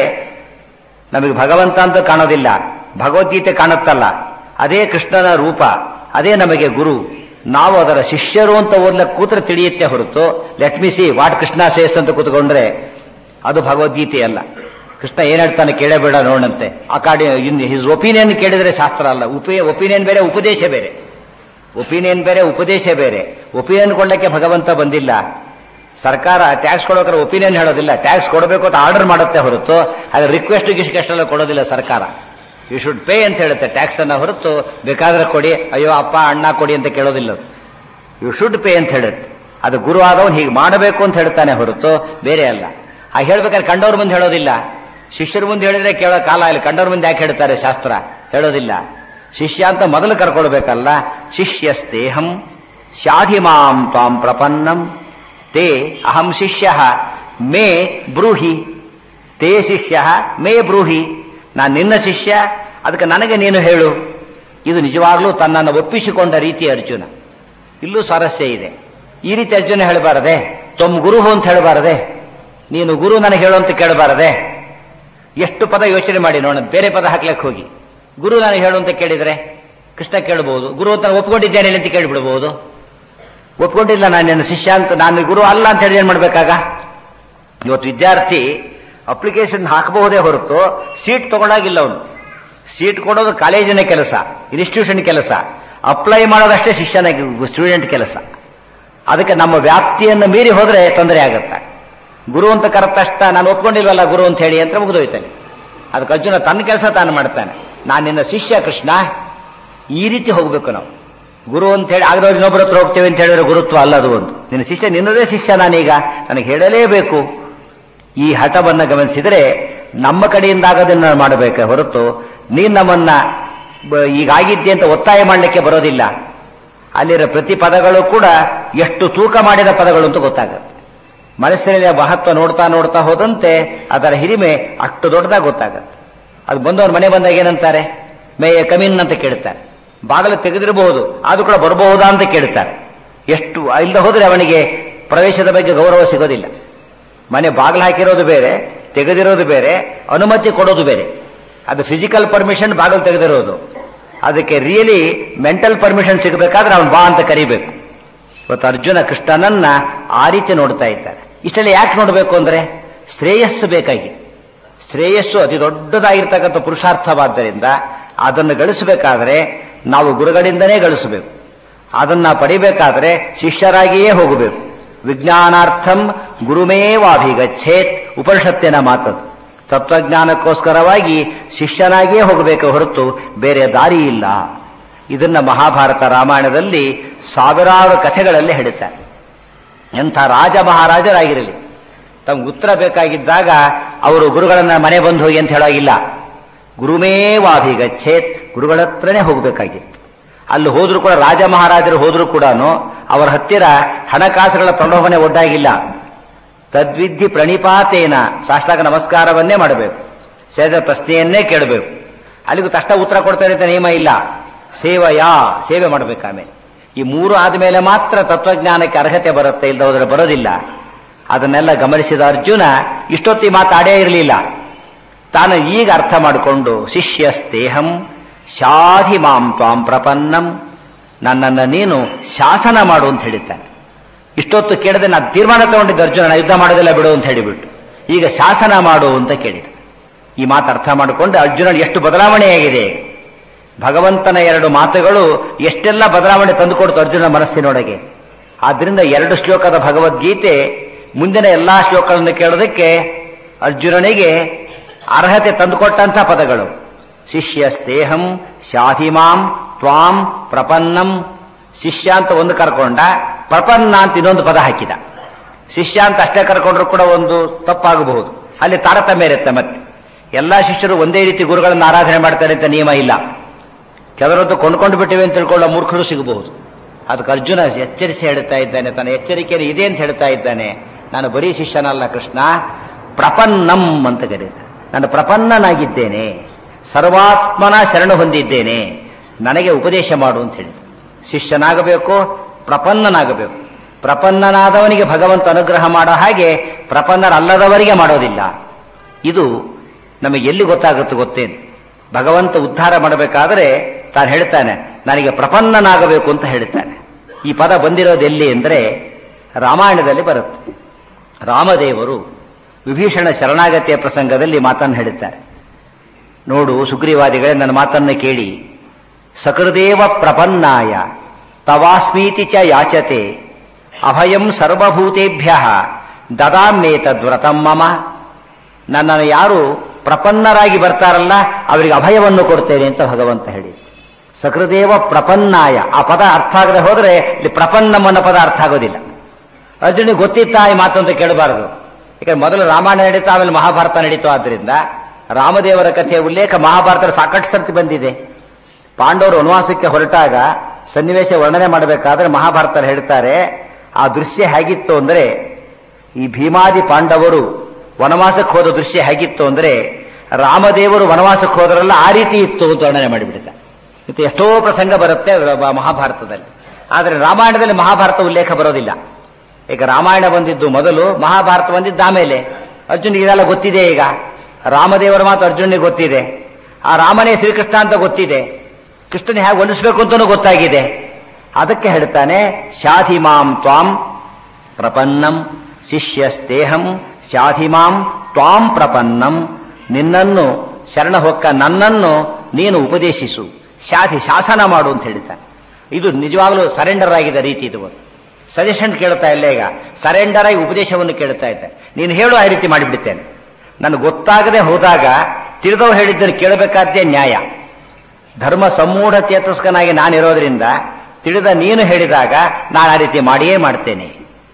ನಮಗೆ ಭಗವಂತ ಅಂತ ಕಾಣೋದಿಲ್ಲ ಭಗವದ್ಗೀತೆ ಕಾಣುತ್ತಲ್ಲ ಅದೇ ಕೃಷ್ಣನ ರೂಪ ಅದೇ ನಮಗೆ ಗುರು ನಾವು ಅದರ ಶಿಷ್ಯರು ಅಂತ ಓದ್ಲಕ್ಕೆ ಕೂತ್ರೆ ತಿಳಿಯುತ್ತೆ ಹೊರತು let me see what Krishna says ಅಂತ ಕೂತ್ಕೊಂಡ್ರೆ ಅದು ಭಗವದ್ಗೀತೆ ಅಲ್ಲ ಕೃಷ್ಣ ಏನ್ ಹೇಳ್ತಾನೆ ಕೇಳಬೇಡ ನೋಡಂತೆ ಆ ಕಾಡಿ ಇನ್ ಹಿಸ್ ಒಪಿನಿಯನ್ ಕೇಳಿದ್ರೆ ಶಾಸ್ತ್ರ ಅಲ್ಲ ಉಪಿ ಒಪಿನಿಯನ್ ಬೇರೆ ಉಪದೇಶ ಬೇರೆ ಒಪಿನಿಯನ್ ಬೇರೆ ಉಪದೇಶ ಬೇರೆ ಒಪಿನಿಯನ್ ಕೊಡ್ಲಿಕ್ಕೆ ಭಗವಂತ ಬಂದಿಲ್ಲ ಸರ್ಕಾರ ಟ್ಯಾಕ್ಸ್ ಕೊಡೋಕ್ರೆ ಒಪಿನಿಯನ್ ಹೇಳೋದಿಲ್ಲ ಟ್ಯಾಕ್ಸ್ ಕೊಡಬೇಕು ಅಂತ ಆರ್ಡರ್ ಮಾಡುತ್ತೆ ಹೊರತು ಅದು ರಿಕ್ವೆಸ್ಟ್ ಗಿಸ್ಟ್ ಎಲ್ಲ ಕೊಡೋದಿಲ್ಲ ಸರ್ಕಾರ ಯು ಶುಡ್ ಪೇ ಅಂತ ಹೇಳುತ್ತೆ ಟ್ಯಾಕ್ಸ್ ಅನ್ನ ಹೊರತು ಬೇಕಾದ್ರೆ ಕೊಡಿ ಅಯ್ಯೋ ಅಪ್ಪ ಅಣ್ಣ ಕೊಡಿ ಅಂತ ಕೇಳೋದಿಲ್ಲ ಯು ಶುಡ್ ಪೇ ಅಂತ ಹೇಳುತ್ತೆ ಅದು ಗುರು ಆದವನು ಹೀಗೆ ಮಾಡಬೇಕು ಅಂತ ಹೇಳ್ತಾನೆ ಹೊರತು ಬೇರೆ ಅಲ್ಲ ಆ ಹೇಳ್ಬೇಕಾದ್ರೆ ಕಂಡವ್ರ ಮುಂದೆ ಹೇಳೋದಿಲ್ಲ ಶಿಷ್ಯರ ಮುಂದೆ ಹೇಳಿದ್ರೆ ಕೇಳೋ ಕಾಲ ಇಲ್ಲ ಕಂಡವ್ರ ಮುಂದೆ ಯಾಕೆ ಹೇಳ್ತಾರೆ ಶಾಸ್ತ್ರ ಹೇಳೋದಿಲ್ಲ ಶಿಷ್ಯ ಅಂತ ಮೊದಲು ಕರ್ಕೊಳ್ಬೇಕಲ್ಲ ಶಿಷ್ಯಸ್ತೇಹಂ ಶಾಧಿಮಾಂ ತ್ವಾಂ ಪ್ರಪನ್ನಂ ತೇ ಅಹಂ ಶಿಷ್ಯ ಮೇ ಬ್ರೂಹಿ ತೇ ಶಿಷ್ಯ ಮೇ ಬ್ರೂಹಿ ನಾನು ನಿನ್ನ ಶಿಷ್ಯ ಅದಕ್ಕೆ ನನಗೆ ನೀನು ಹೇಳು ಇದು ನಿಜವಾಗ್ಲೂ ತನ್ನನ್ನು ಒಪ್ಪಿಸಿಕೊಂಡ ರೀತಿ ಅರ್ಜುನ ಇಲ್ಲೂ ಸ್ವಾರಸ್ಯ ಇದೆ ಈ ರೀತಿ ಅರ್ಜುನ ಹೇಳಬಾರದೆ ತೊಮ್ ಗುರು ಅಂತ ಹೇಳಬಾರದೆ ನೀನು ಗುರು ನನಗೆ ಹೇಳು ಅಂತ ಕೇಳಬಾರದೆ ಎಷ್ಟು ಪದ ಯೋಚನೆ ಮಾಡಿ ನೋಡೋಣ ಬೇರೆ ಪದ ಹಾಕ್ಲಕ್ಕೆ ಹೋಗಿ ಗುರು ನನಗೆ ಹೇಳು ಅಂತ ಕೇಳಿದ್ರೆ ಕೃಷ್ಣ ಕೇಳಬಹುದು ಗುರು ಅಂತ ನಾನು ಒಪ್ಕೊಂಡಿದ್ದೇನೆ ಅಂತ ಕೇಳಿಬಿಡ್ಬಹುದು ಒಪ್ಕೊಂಡಿಲ್ಲ ನಾನು ನನ್ನ ಶಿಷ್ಯ ಅಂತ ನಾನು ಗುರು ಅಲ್ಲ ಅಂತ ಹೇಳಿ ಏನ್ ಮಾಡ್ಬೇಕಾಗ ಇವತ್ತು ವಿದ್ಯಾರ್ಥಿ ಅಪ್ಲಿಕೇಶನ್ ಹಾಕಬಹುದೇ ಹೊರತು ಸೀಟ್ ತಗೊಳಾಗಿಲ್ಲ ಅವನು ಸೀಟ್ ಕೊಡೋದು ಕಾಲೇಜಿನ ಕೆಲಸ ಇನ್ಸ್ಟಿಟ್ಯೂಷನ್ ಕೆಲಸ ಅಪ್ಲೈ ಮಾಡೋದಷ್ಟೇ ಶಿಷ್ಯನ ಸ್ಟೂಡೆಂಟ್ ಕೆಲಸ ಅದಕ್ಕೆ ನಮ್ಮ ವ್ಯಾಪ್ತಿಯನ್ನು ಮೀರಿ ಹೋದ್ರೆ ತೊಂದರೆ ಆಗುತ್ತೆ ಗುರು ಅಂತ ಕರೆದ ತಕ್ಷಣ ನಾನು ಒಪ್ಕೊಂಡಿಲ್ವಲ್ಲ ಗುರು ಅಂತ ಹೇಳಿ ಅಂತ ಮುಗಿದೋಯ್ತಾನೆ ಅದಕ್ಕೆ ಅರ್ಜುನ ತನ್ನ ಕೆಲಸ ತಾನು ಮಾಡ್ತಾನೆ ನಾನು ನಿನ್ನ ಶಿಷ್ಯ ಕೃಷ್ಣ ಈ ರೀತಿ ಹೋಗ್ಬೇಕು ನಾವು ಗುರು ಅಂತ ಹೇಳಿ ಆಗದವ್ರು ಇನ್ನೊಬ್ಬರ ಹತ್ರ ಹೋಗ್ತೇವೆ ಅಂತ ಹೇಳಿದ್ರೆ ಗುರುತ್ವ ಅಲ್ಲ ಅದು ಒಂದು ನಿನ್ನ ಶಿಷ್ಯ ನಿನ್ನದೇ ಶಿಷ್ಯ ನಾನೀಗ ನನಗೆ ಹೇಳಲೇಬೇಕು ಈ ಹಠವನ್ನು ಗಮನಿಸಿದರೆ ನಮ್ಮ ಕಡೆಯಿಂದ ಆಗೋದನ್ನ ಮಾಡಬೇಕೆ ಹೊರತು ನೀನ್ ನಮ್ಮನ್ನ ಬ- ಈಗಾಗಿದ್ದೆ ಅಂತ ಒತ್ತಾಯ ಮಾಡಲಿಕ್ಕೆ ಬರೋದಿಲ್ಲ ಅಲ್ಲಿರೋ ಪ್ರತಿ ಪದಗಳು ಕೂಡ ಎಷ್ಟು ತೂಕ ಮಾಡಿದ ಪದಗಳು ಅಂತ ಗೊತ್ತಾಗುತ್ತೆ ಮನಸ್ಸಿನಲ್ಲಿ ಆ ಮಹತ್ವ ನೋಡ್ತಾ ನೋಡ್ತಾ ಹೋದಂತೆ ಅದರ ಹಿರಿಮೆ ಅಷ್ಟು ದೊಡ್ಡದಾಗಿ ಗೊತ್ತಾಗುತ್ತೆ ಅದು ಬಂದವ್ರ ಮನೆ ಬಂದಾಗ ಏನಂತಾರೆ ಮೇಯ ಕಮಿನ್ ಅಂತ ಕೇಳ್ತಾರೆ ಬಾಗಿಲು ತೆಗೆದಿರಬಹುದು ಆದ್ರೂ ಕೂಡ ಬರಬಹುದಾ ಅಂತ ಕೇಳ್ತಾರೆ ಎಷ್ಟು ಇಲ್ಲದೆ ಹೋದ್ರೆ ಅವನಿಗೆ ಪ್ರವೇಶದ ಬಗ್ಗೆ ಗೌರವ ಸಿಗೋದಿಲ್ಲ ಮನೆ ಬಾಗಿಲು ಹಾಕಿರೋದು ಬೇರೆ ತೆಗೆದಿರೋದು ಬೇರೆ ಅನುಮತಿ ಕೊಡೋದು ಬೇರೆ ಅದು ಫಿಸಿಕಲ್ ಪರ್ಮಿಷನ್ ಬಾಗಿಲು ತೆಗೆದಿರೋದು ಅದಕ್ಕೆ ರಿಯಲಿ ಮೆಂಟಲ್ ಪರ್ಮಿಷನ್ ಸಿಗಬೇಕಾದ್ರೆ ಅವನು ಬಾ ಅಂತ ಕರಿಬೇಕು ಇವತ್ತು ಅರ್ಜುನ ಕೃಷ್ಣನನ್ನ ಆ ರೀತಿ ನೋಡ್ತಾ ಇದ್ದಾರೆ ಇಷ್ಟೆಲ್ಲ ಯಾಕೆ ನೋಡಬೇಕು ಅಂದ್ರೆ ಶ್ರೇಯಸ್ಸು ಬೇಕಾಗಿ ಶ್ರೇಯಸ್ಸು ಅತಿ ದೊಡ್ಡದಾಗಿರ್ತಕ್ಕಂಥ ಪುರುಷಾರ್ಥವಾದ್ದರಿಂದ ಅದನ್ನು ಗಳಿಸಬೇಕಾದ್ರೆ ನಾವು ಗುರುಗಳಿಂದನೇ ಗಳಿಸಬೇಕು ಅದನ್ನ ಪಡಿಬೇಕಾದ್ರೆ ಶಿಷ್ಯರಾಗಿಯೇ ಹೋಗಬೇಕು ವಿಜ್ಞಾನಾರ್ಥಂ ಗುರುಮೇವಾಭಿಗಚ್ಚೇತ್ ಉಪನಿಷತ್ತಿನ ಮಾತದು ತತ್ವಜ್ಞಾನಕ್ಕೋಸ್ಕರವಾಗಿ ಶಿಷ್ಯನಾಗಿಯೇ ಹೋಗಬೇಕು ಹೊರತು ಬೇರೆ ದಾರಿ ಇಲ್ಲ ಇದನ್ನ ಮಹಾಭಾರತ ರಾಮಾಯಣದಲ್ಲಿ ಸಾವಿರಾರು ಕಥೆಗಳಲ್ಲಿ ಹೇಳುತ್ತಾರೆ ಎಂಥ ರಾಜ ಮಹಾರಾಜರಾಗಿರಲಿ ತಮ್ಗೆ ಉತ್ತರ ಬೇಕಾಗಿದ್ದಾಗ ಅವರು ಗುರುಗಳನ್ನ ಮನೆ ಬಂದು ಹೋಗಿ ಅಂತ ಹೇಳೋಗಿಲ್ಲ ಗುರುಮೇವಾಭಿಗಚ್ಚೇತ್ ಗುರುಗಳ ಹತ್ರನೇ ಹೋಗಬೇಕಾಗಿತ್ತು ಅಲ್ಲಿ ಹೋದ್ರೂ ಕೂಡ ರಾಜ ಮಹಾರಾಜರು ಹೋದ್ರೂ ಕೂಡ ಅವರ ಹತ್ತಿರ ಹಣಕಾಸುಗಳ ಪ್ರಲೋಭನೆ ಒಡ್ಡಾಗಿಲ್ಲ ತದ್ವಿಧಿ ಪ್ರಣಿಪಾತೇನ ಸಾಷ್ಟಾಗ ನಮಸ್ಕಾರವನ್ನೇ ಮಾಡಬೇಕು ಸೇದ ಪ್ರಶ್ನೆಯನ್ನೇ ಕೇಳಬೇಕು ಅಲ್ಲಿಗೂ ತಕ್ಷಣ ಉತ್ತರ ಕೊಡ್ತಾರೆ ಅಂತ ನಿಯಮ ಇಲ್ಲ ಸೇವೆಯಾ ಸೇವೆ ಮಾಡಬೇಕು ಆಮೇಲೆ ಈ ಮೂರು ಆದಮೇಲೆ ಮಾತ್ರ ತತ್ವಜ್ಞಾನಕ್ಕೆ ಅರ್ಹತೆ ಬರುತ್ತೆ ಇಲ್ಲದ ಹೋದ್ರೆ ಬರೋದಿಲ್ಲ ಅದನ್ನೆಲ್ಲ ಗಮನಿಸಿದ ಅರ್ಜುನ ಇಷ್ಟೊತ್ತಿ ಮಾತಾಡೇ ಇರಲಿಲ್ಲ ತಾನು ಈಗ ಅರ್ಥ ಮಾಡಿಕೊಂಡು ಶಿಷ್ಯಸ್ತೇಹಂ ಶಾಧಿ ಮಾಂ ತ್ವಾಂ ಪ್ರಪನ್ನಂ ನನ್ನನ್ನು ನೀನು ಶಾಸನ ಮಾಡು ಅಂತ ಹೇಳಿದ್ದಾನೆ ಇಷ್ಟೊತ್ತು ಕೇಳದೆ ನಾನು ತೀರ್ಮಾನ ತಗೊಂಡಿದ್ದ ಅರ್ಜುನ ನಾನು ಯುದ್ಧ ಮಾಡೋದಿಲ್ಲ ಬಿಡು ಅಂತ ಹೇಳಿಬಿಟ್ಟು ಈಗ ಶಾಸನ ಮಾಡು ಅಂತ ಕೇಳಿದ ಈ ಮಾತು ಅರ್ಥ ಮಾಡಿಕೊಂಡು ಅರ್ಜುನನ್ ಎಷ್ಟು ಬದಲಾವಣೆಯಾಗಿದೆ ಭಗವಂತನ ಎರಡು ಮಾತುಗಳು ಎಷ್ಟೆಲ್ಲ ಬದಲಾವಣೆ ತಂದುಕೊಡ್ತು ಅರ್ಜುನ ಮನಸ್ಸಿನೊಳಗೆ ಆದ್ರಿಂದ ಎರಡು ಶ್ಲೋಕದ ಭಗವದ್ಗೀತೆ ಮುಂದಿನ ಎಲ್ಲಾ ಶ್ಲೋಕಗಳನ್ನು ಕೇಳೋದಕ್ಕೆ ಅರ್ಜುನನಿಗೆ ಅರ್ಹತೆ ತಂದುಕೊಟ್ಟಂಥ ಪದಗಳು ಶಿಷ್ಯ ಸ್ನೇಹಂ ಶಾಧಿಮಾಂ ತ್ವಾಂ ಪ್ರಪನ್ನಂ ಶಿಷ್ಯ ಅಂತ ಒಂದು ಕರ್ಕೊಂಡ ಪ್ರಪನ್ನ ಅಂತ ಇನ್ನೊಂದು ಪದ ಹಾಕಿದ ಶಿಷ್ಯ ಅಂತ ಅಷ್ಟೇ ಕರ್ಕೊಂಡ್ರು ಕೂಡ ಒಂದು ತಪ್ಪಾಗಬಹುದು ಅಲ್ಲಿ ತಾರತಮ್ಯ ಇರುತ್ತೆ ಮತ್ತೆ ಎಲ್ಲಾ ಶಿಷ್ಯರು ಒಂದೇ ರೀತಿ ಗುರುಗಳನ್ನು ಆರಾಧನೆ ಮಾಡ್ತಾರೆ ಅಂತ ನಿಯಮ ಇಲ್ಲ ಕೆಲವರದ್ದು ಕೊಂಡ್ಕೊಂಡು ಬಿಟ್ಟಿವೆ ಅಂತ ತಿಳ್ಕೊಳ್ಳೋ ಮೂರ್ಖರು ಸಿಗಬಹುದು ಅದಕ್ಕೆ ಅರ್ಜುನ ಎಚ್ಚರಿಸಿ ಹೇಳ್ತಾ ಇದ್ದಾನೆ ತನ್ನ ಎಚ್ಚರಿಕೆಯಲ್ಲಿ ಇದೆ ಅಂತ ಹೇಳ್ತಾ ಇದ್ದಾನೆ ನಾನು ಬರೀ ಶಿಷ್ಯನಲ್ಲ ಕೃಷ್ಣ ಪ್ರಪನ್ನಂ ಅಂತ ಕರೀತ ನಾನು ಪ್ರಪನ್ನನಾಗಿದ್ದೇನೆ ಸರ್ವಾತ್ಮನ ಶರಣು ಹೊಂದಿದ್ದೇನೆ ನನಗೆ ಉಪದೇಶ ಮಾಡು ಅಂತ ಹೇಳಿದ ಶಿಷ್ಯನಾಗಬೇಕು ಪ್ರಪನ್ನನಾಗಬೇಕು ಪ್ರಪನ್ನನಾದವನಿಗೆ ಭಗವಂತ ಅನುಗ್ರಹ ಮಾಡೋ ಹಾಗೆ ಪ್ರಪನ್ನರಲ್ಲದವರಿಗೆ ಮಾಡೋದಿಲ್ಲ ಇದು ನಮಗೆ ಎಲ್ಲಿ ಗೊತ್ತಾಗುತ್ತೆ ಗೊತ್ತೇನು ಭಗವಂತ ಉದ್ಧಾರ ಮಾಡಬೇಕಾದ್ರೆ ತಾನು ಹೇಳ್ತಾನೆ ನನಗೆ ಪ್ರಪನ್ನನಾಗಬೇಕು ಅಂತ ಹೇಳ್ತಾನೆ ಈ ಪದ ಬಂದಿರೋದು ಎಲ್ಲಿ ಅಂದರೆ ರಾಮಾಯಣದಲ್ಲಿ ಬರುತ್ತೆ ರಾಮದೇವರು ವಿಭೀಷಣ ಶರಣಾಗತಿಯ ಪ್ರಸಂಗದಲ್ಲಿ ಮಾತನ್ನು ಹೇಳುತ್ತಾರೆ ನೋಡು ಸುಗ್ರೀವಾದಿಗಳೇ ನನ್ನ ಮಾತನ್ನು ಕೇಳಿ ಸಕೃದೇವ ಪ್ರಪನ್ನಾಯ ತವಾಸ್ಮೀತಿ ಚ ಯಾಚತೆ ಅಭಯಂ ಸರ್ವಭೂತೇಭ್ಯ ದದಾಮ್ಯೇತದ್ವ್ರತಂ ಮಮ ನನ್ನನ್ನು ಯಾರು ಪ್ರಪನ್ನರಾಗಿ ಬರ್ತಾರಲ್ಲ ಅವರಿಗೆ ಅಭಯವನ್ನು ಕೊಡ್ತೇನೆ ಅಂತ ಭಗವಂತ ಹೇಳಿದ್ದು ಸಕೃದೇವ ಪ್ರಪನ್ನಾಯ ಆ ಪದ ಅರ್ಥ ಆಗದೆ ಹೋದ್ರೆ ಇಲ್ಲಿ ಪ್ರಪನ್ನಂ ಅನ್ನೋ ಪದ ಅರ್ಥ ಆಗೋದಿಲ್ಲ ಅರ್ಜುನಿಗೆ ಗೊತ್ತಿತ್ತಾ ಈ ಮಾತು ಅಂತ ಕೇಳಬಾರದು ಯಾಕಂದ್ರೆ ಮೊದಲು ರಾಮಾಯಣ ನಡೀತಾ ಆಮೇಲೆ ಮಹಾಭಾರತ ನಡೀತು ಆದ್ರಿಂದ ರಾಮದೇವರ ಕಥೆಯ ಉಲ್ಲೇಖ ಮಹಾಭಾರತದ ಸಾಕಷ್ಟು ಸರ್ತಿ ಬಂದಿದೆ ಪಾಂಡವರು ವನವಾಸಕ್ಕೆ ಹೊರಟಾಗ ಸನ್ನಿವೇಶ ವರ್ಣನೆ ಮಾಡಬೇಕಾದ್ರೆ ಮಹಾಭಾರತ ಹೇಳ್ತಾರೆ ಆ ದೃಶ್ಯ ಹೇಗಿತ್ತು ಅಂದ್ರೆ ಈ ಭೀಮಾದಿ ಪಾಂಡವರು ವನವಾಸಕ್ಕೆ ಹೋದ ದೃಶ್ಯ ಹೇಗಿತ್ತು ಅಂದ್ರೆ ರಾಮದೇವರು ವನವಾಸಕ್ಕೆ ಹೋದ್ರಲ್ಲ ಆ ರೀತಿ ಇತ್ತು ಅಂತ ವರ್ಣನೆ ಮಾಡಿಬಿಡ್ತ ಇದು ಎಷ್ಟೋ ಪ್ರಸಂಗ ಬರುತ್ತೆ ರ- ಮಹಾಭಾರತದಲ್ಲಿ ಆದರೆ ರಾಮಾಯಣದಲ್ಲಿ ಮಹಾಭಾರತ ಉಲ್ಲೇಖ ಬರೋದಿಲ್ಲ ಈಗ ರಾಮಾಯಣ ಬಂದಿದ್ದು ಮೊದಲು ಮಹಾಭಾರತ ಬಂದಿದ್ದು ಆಮೇಲೆ ಅರ್ಜುನಿಗೆ ಇದೆಲ್ಲ ಗೊತ್ತಿದೆ ಈಗ ರಾಮದೇವರ ಮಾತು ಅರ್ಜುನಿಗೆ ಗೊತ್ತಿದೆ ಆ ರಾಮನೇ ಶ್ರೀಕೃಷ್ಣ ಅಂತ ಗೊತ್ತಿದೆ ಕೃಷ್ಣನ ಹೇಗೆ ಒಲಿಸ್ಬೇಕು ಅಂತಲೂ ಗೊತ್ತಾಗಿದೆ ಅದಕ್ಕೆ ಹೇಳ್ತಾನೆ ಶಾಧಿಮಾಂ ತ್ವಾಂ ಪ್ರಪನ್ನಂ ಶಿಷ್ಯಸ್ತೇಹಂ ಶಾಧಿಮಾಂ ತ್ವಾಂ ಪ್ರಪನ್ನಂ ನಿನ್ನನ್ನು ಶರಣ ಹೊಕ್ಕ ನನ್ನನ್ನು ನೀನು ಉಪದೇಶಿಸು ಶಾಧಿ ಶಾಸನ ಮಾಡು ಅಂತ ಹೇಳ್ತಾನೆ ಇದು ನಿಜವಾಗ್ಲೂ ಸರೆಂಡರ್ ಆಗಿದ್ದ ರೀತಿ ಇದು ಒಂದು ಸಜೆಷನ್ ಕೇಳ್ತಾ ಇಲ್ಲ ಈಗ ಸರೆಂಡರ್ ಆಗಿ ಉಪದೇಶವನ್ನು ಕೇಳ್ತಾ ಇದ್ದೆ ನೀನು ಹೇಳು ಆ ರೀತಿ ಮಾಡಿಬಿಡ್ತೇನೆ ನನಗೆ ಗೊತ್ತಾಗದೆ ಹೋದಾಗ ತಿಳಿದವ್ ಹೇಳಿದ್ದನ್ನು ಕೇಳಬೇಕಾದ್ದೇ ನ್ಯಾಯ ಧರ್ಮ ಸಮೂಢ ಚೇತಸ್ಕನಾಗಿ ನಾನಿರೋದ್ರಿಂದ ತಿಳಿದ ನೀನು ಹೇಳಿದಾಗ ನಾನು ಆ ರೀತಿ ಮಾಡಿಯೇ ಮಾಡ್ತೇನೆ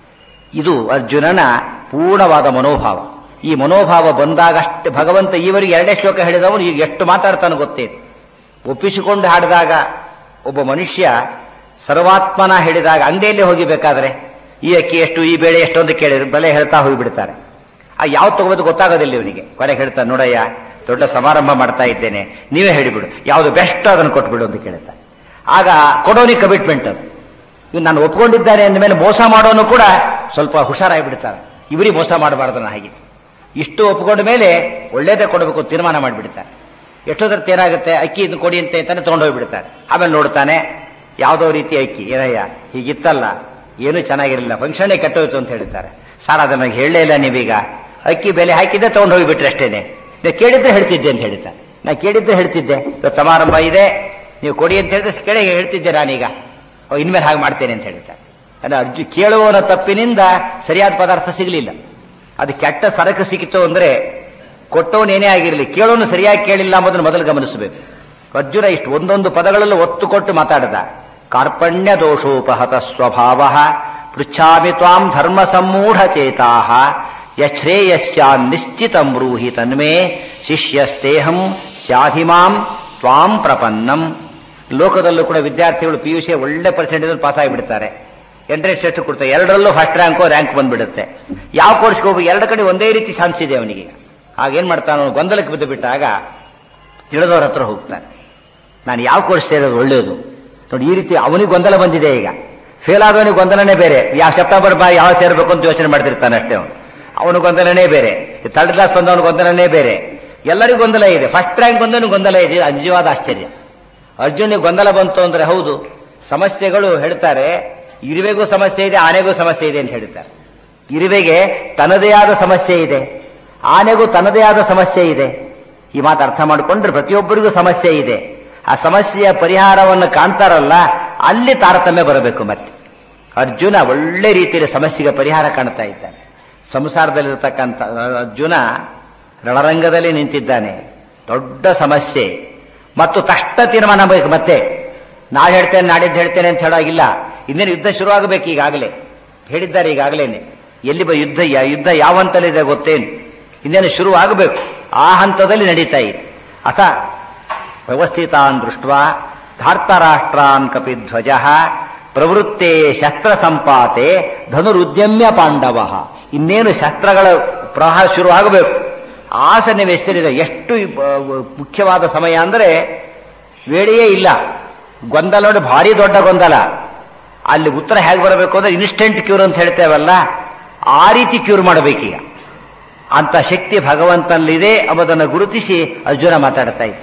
ಇದು ಅರ್ಜುನನ ಪೂರ್ಣವಾದ ಮನೋಭಾವ ಈ ಮನೋಭಾವ ಬಂದಾಗಷ್ಟೇ ಭಗವಂತ ಈವರೆಗೆ ಎರಡೇ ಶ್ಲೋಕ ಹೇಳಿದವನು ಈಗ ಎಷ್ಟು ಮಾತಾಡ್ತಾನೆ ಗೊತ್ತೇನು ಒಪ್ಪಿಸಿಕೊಂಡು ಹಾಡಿದಾಗ ಒಬ್ಬ ಮನುಷ್ಯ ಸರ್ವಾತ್ಮನ ಹೇಳಿದಾಗ ಅಂಗಡಿಯಲ್ಲಿ ಹೋಗಿಬೇಕಾದ್ರೆ ಈ ಅಕ್ಕಿ ಎಷ್ಟು ಈ ಬೇಳೆ ಎಷ್ಟು ಅಂತ ಕೇಳಿದ್ರು ಬೆಲೆ ಹೇಳ್ತಾ ಹೋಗಿಬಿಡ್ತಾರೆ ಆ ಯಾವ ತಗೋಬೋದು ಗೊತ್ತಾಗೋದಿಲ್ಲ ಇವನಿಗೆ ಕೊನೆಗೆ ಹೇಳ್ತಾನೆ ನೋಡಯ್ಯ ದೊಡ್ಡ ಸಮಾರಂಭ ಮಾಡ್ತಾ ಇದ್ದೇನೆ ನೀವೇ ಹೇಳಿಬಿಡು ಯಾವುದು ಬೆಸ್ಟ್ ಅದನ್ನು ಕೊಟ್ಬಿಡು ಅಂತ ಕೇಳ್ತಾನೆ ಆಗ ಕೊಡೋನಿಗೆ ಕಮಿಟ್ಮೆಂಟ್ ಅದು ಇವ್ ನಾನು ಒಪ್ಕೊಂಡಿದ್ದಾನೆ ಅಂದಮೇಲೆ ಮೋಸ ಮಾಡೋನು ಕೂಡ ಸ್ವಲ್ಪ ಹುಷಾರಾಗಿಬಿಡ್ತಾರೆ ಇವರಿಗೆ ಮೋಸ ಮಾಡಬಾರ್ದು ನಾನು ಹಾಗೆ ಇಷ್ಟು ಒಪ್ಕೊಂಡ ಮೇಲೆ ಒಳ್ಳೇದೇ ಕೊಡಬೇಕು ಅಂತ ತೀರ್ಮಾನ ಮಾಡಿಬಿಡ್ತಾರೆ ಎಷ್ಟೋದ್ರತ್ತು ಏನಾಗುತ್ತೆ ಅಕ್ಕಿ ಇದನ್ನ ಕೊಡಿ ಅಂತ ಅಂತಾನೆ ತೊಗೊಂಡೋಗ್ಬಿಡ್ತಾರೆ ಆಮೇಲೆ ನೋಡ್ತಾನೆ ಯಾವುದೋ ರೀತಿ ಅಕ್ಕಿ ಏನಯ್ಯ ಹೀಗಿತ್ತಲ್ಲ ಏನೂ ಚೆನ್ನಾಗಿರಲಿಲ್ಲ ಫಂಕ್ಷನ್ನೇ ಕೆಟ್ಟೋಯ್ತು ಅಂತ ಹೇಳ್ತಾರೆ ಸರ್ ಅದನ್ನ ನನಗೆ ಹೇಳಲೇ ಇಲ್ಲ ನೀವೀಗ ಅಕ್ಕಿ ಬೆಲೆ ಹಾಕಿದ್ದೆ ತೊಗೊಂಡು ಹೋಗ್ಬಿಟ್ರೆ ಅಷ್ಟೇನೆ ನೀವು ಕೇಳಿದ್ರೆ ಹೇಳ್ತಿದ್ದೆ ಅಂತ ಹೇಳ್ತಾರೆ ನಾ ಕೇಳಿದ್ರೆ ಹೇಳ್ತಿದ್ದೆ ಇವತ್ತು ಸಮಾರಂಭ ಇದೆ ನೀವು ಕೊಡಿ ಅಂತ ಹೇಳಿದ್ರೆ ಕೇಳಿ ಹೇಳ್ತಿದ್ದೆ ನಾನೀಗ ಓ, ಇನ್ಮೇಲೆ ಹಾಗೆ ಮಾಡ್ತೇನೆ ಅಂತ ಹೇಳ್ತಾರೆ ಅಂದ್ರೆ ಅರ್ಜು ಕೇಳುವವನ ತಪ್ಪಿನಿಂದ ಸರಿಯಾದ ಪದಾರ್ಥ ಸಿಗಲಿಲ್ಲ ಅದು ಕೆಟ್ಟ ಸರಕು ಸಿಕ್ಕಿತು ಅಂದ್ರೆ ಕೊಟ್ಟವನೇನೇ ಆಗಿರಲಿ ಕೇಳೋನು ಸರಿಯಾಗಿ ಕೇಳಿಲ್ಲ ಎಂಬುದನ್ನು ಮೊದಲು ಗಮನಿಸಬೇಕು ಅರ್ಜುನ ಇಷ್ಟು ಒಂದೊಂದು ಪದಗಳಲ್ಲೂ ಒತ್ತು ಕೊಟ್ಟು ಮಾತಾಡಿದ ಕಾರ್ಪಣ್ಯ ದೋಷೋಪಹತ ಸ್ವಭಾವ ಪೃಚ್ಛಾಮಿ ತ್ವಾಂ ಧರ್ಮ ಸಮ್ಮೂಢ ಚೇತಾ ಯಶ್ರೇಯಸ್ಯಾನ್ ನಿಶ್ಚಿತಂ ಬ್ರೂಹಿ ತನ್ಮೇ ಶಿಷ್ಯಸ್ತೇಹಂ ಸ್ಯಾಧಿಮಾಂ ತ್ವಾಂ ಪ್ರಪನ್ನಂ ಲೋಕದಲ್ಲೂ ಕೂಡ ವಿದ್ಯಾರ್ಥಿಗಳು ಪಿ ಯು ಸಿ ಒಳ್ಳೆ ಪರ್ಸೆಂಟೇಜ್ ಪಾಸ್ ಆಗಿಬಿಡ್ತಾರೆ ಎಂಟ್ರೆನ್ಸ್ ಟೆಸ್ಟ್ ಕೊಡ್ತಾರೆ ಎರಡರಲ್ಲೂ ಫಸ್ಟ್ ರ್ಯಾಂಕು ರ್ಯಾಂಕ್ ಬಂದ್ಬಿಡುತ್ತೆ ಯಾವ ಕೋರ್ಸ್ಗೆ ಹೋಗಿ ಎರಡು ಕಡೆ ಒಂದೇ ರೀತಿ ಚಾನ್ಸ್ ಇದೆ ಅವನಿಗೆ ಆಗೇನ್ ಮಾಡ್ತಾನೆ ಅವನು ಗೊಂದಲಕ್ಕೆ ಬಿದ್ದು ಬಿಟ್ಟಾಗ ತಿಳಿದವ್ರ ಹತ್ರ ಹೋಗ್ತಾನೆ ನಾನು ಯಾವ ಕೋರ್ಸ್ ಸೇರೋದು ಒಳ್ಳೆಯದು ನೋಡಿ ಈ ರೀತಿ ಅವನಿಗೆ ಗೊಂದಲ ಬಂದಿದೆ ಈಗ ಫೇಲ್ ಆದವನಿಗೆ ಗೊಂದಲನೇ ಬೇರೆ ಯಾವ ಸೆಪ್ಟೆಂಬರ್ ಬಾ ಯಾವ ಸೇರ್ಬೇಕು ಅಂತ ಯೋಚನೆ ಮಾಡ್ತಿರ್ತಾನೆ ಅಷ್ಟೇ ಅವನು ಅವನು ಗೊಂದಲನೇ ಬೇರೆ ಥರ್ಡ್ ಕ್ಲಾಸ್ ಬಂದವನು ಗೊಂದಲನೇ ಬೇರೆ ಎಲ್ಲರಿಗೂ ಗೊಂದಲ ಇದೆ ಫಸ್ಟ್ ರ್ಯಾಂಕ್ ಬಂದವನು ಗೊಂದಲ ಇದೆ ಇದು ನಿಜವಾದ ಆಶ್ಚರ್ಯ ಅರ್ಜುನಿಗೆ ಗೊಂದಲ ಬಂತು ಅಂದ್ರೆ ಹೌದು ಸಮಸ್ಯೆಗಳು ಹೇಳ್ತಾರೆ ಇರುವೆಗೂ ಸಮಸ್ಯೆ ಇದೆ ಆನೆಗೂ ಸಮಸ್ಯೆ ಇದೆ ಅಂತ ಹೇಳ್ತಾರೆ ಇರುವೆಗೆ ತನ್ನದೇ ಆದ ಸಮಸ್ಯೆ ಇದೆ ಆನೆಗೂ ತನ್ನದೇ ಆದ ಸಮಸ್ಯೆ ಇದೆ ಈ ಮಾತು ಅರ್ಥ ಮಾಡಿಕೊಂಡ್ರೆ ಪ್ರತಿಯೊಬ್ಬರಿಗೂ ಸಮಸ್ಯೆ ಇದೆ ಆ ಸಮಸ್ಯೆಯ ಪರಿಹಾರವನ್ನು ಕಾಣ್ತಾರಲ್ಲ ಅಲ್ಲಿ ತಾರತಮ್ಯ ಬರಬೇಕು ಮತ್ತೆ ಅರ್ಜುನ ಒಳ್ಳೆ ರೀತಿಯಲ್ಲಿ ಸಮಸ್ಯೆಗೆ ಪರಿಹಾರ ಕಾಣ್ತಾ ಇದ್ದಾನೆ ಸಂಸಾರದಲ್ಲಿರ್ತಕ್ಕಂಥ ಅರ್ಜುನ ರಣರಂಗದಲ್ಲಿ ನಿಂತಿದ್ದಾನೆ ದೊಡ್ಡ ಸಮಸ್ಯೆ ಮತ್ತು ತಕ್ಷಣ ತೀರ್ಮಾನ ಬೇಕು ಮತ್ತೆ ನಾಳೆ ಹೇಳ್ತೇನೆ ನಾಡಿದ್ದು ಹೇಳ್ತೇನೆ ಅಂತ ಹೇಳೋಗಿಲ್ಲ ಇನ್ನೇನು ಯುದ್ಧ ಶುರುವಾಗಬೇಕು ಈಗಾಗಲೇ ಹೇಳಿದ್ದಾರೆ ಈಗಾಗಲೇನೆ ಎಲ್ಲಿ ಬ ಯುದ್ಧ ಯಾ- ಯುದ್ಧ ಯಾವ ಹಂತದಲ್ಲಿದೆ ಗೊತ್ತೇನು ಇನ್ನೇನು ಶುರು ಆಗಬೇಕು ಆ ಹಂತದಲ್ಲಿ ನಡೀತಾ ಇದೆ ಅಥ ವ್ಯವಸ್ಥಿತಾನ್ ದೃಷ್ಟ ಧಾರ್ತರಾಷ್ಟ್ರಾನ್ ಕಪಿಧ್ವಜ ಪ್ರವೃತ್ತೇ ಶಸ್ತ್ರ ಸಂಪಾತೆ ಧನುರುದ್ಯಮ್ಯ ಪಾಂಡವ ಇನ್ನೇನು ಶಸ್ತ್ರಗಳ ಪ್ರವಾಹ ಶುರು ಆಗಬೇಕು ಆ ಸನ್ನಿವೇಶದಲ್ಲಿದೆ ಎಷ್ಟು ಆ, ಮುಖ್ಯವಾದ ಸಮಯ ಅಂದರೆ ವೇಳೆಯೇ ಇಲ್ಲ ಗೊಂದಲ ನೋಡಿ ಭಾರಿ ದೊಡ್ಡ ಗೊಂದಲ ಅಲ್ಲಿ ಉತ್ತರ ಹೇಗೆ ಬರಬೇಕು ಅಂದ್ರೆ ಇನ್ಸ್ಟೆಂಟ್ ಕ್ಯೂರ್ ಅಂತ ಹೇಳ್ತೇವಲ್ಲ ಆ ರೀತಿ ಕ್ಯೂರ್ ಮಾಡಬೇಕೀಗ ಅಂತ ಶಕ್ತಿ ಭಗವಂತನಲ್ಲಿದೆ ಎಂಬುದನ್ನು ಗುರುತಿಸಿ ಅರ್ಜುನ ಮಾತಾಡ್ತಾ ಇದ್ದ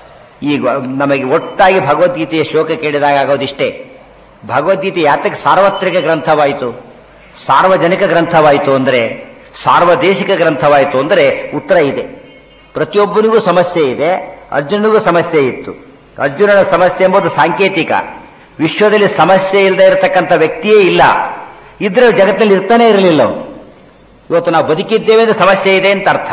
ಈಗ ನಮಗೆ ಒಟ್ಟಾಗಿ ಭಗವದ್ಗೀತೆಯ ಶೋಕ ಕೇಳಿದಾಗ ಆಗೋದಿಷ್ಟೇ ಭಗವದ್ಗೀತೆ ಯಾತಕ್ಕೆ ಸಾರ್ವತ್ರಿಕ ಗ್ರಂಥವಾಯಿತು ಸಾರ್ವಜನಿಕ ಗ್ರಂಥವಾಯಿತು ಅಂದರೆ ಸಾರ್ವದೇಶಿಕ ಗ್ರಂಥವಾಯಿತು ಅಂದರೆ ಉತ್ತರ ಇದೆ ಪ್ರತಿಯೊಬ್ಬನಿಗೂ ಸಮಸ್ಯೆ ಇದೆ ಅರ್ಜುನನಿಗೂ ಸಮಸ್ಯೆ ಇತ್ತು ಅರ್ಜುನನ ಸಮಸ್ಯೆ ಎಂಬುದು ಸಾಂಕೇತಿಕ ವಿಶ್ವದಲ್ಲಿ ಸಮಸ್ಯೆ ಇಲ್ಲದೆ ಇರತಕ್ಕಂಥ ವ್ಯಕ್ತಿಯೇ ಇಲ್ಲ ಇದ್ರೆ ಜಗತ್ತಲ್ಲಿ ಇರ್ತಾನೆ ಇರಲಿಲ್ಲ ಅವನು ಇವತ್ತು ನಾವು ಬದುಕಿದ್ದೇವೆ ಅಂದ್ರೆ ಸಮಸ್ಯೆ ಇದೆ ಅಂತ ಅರ್ಥ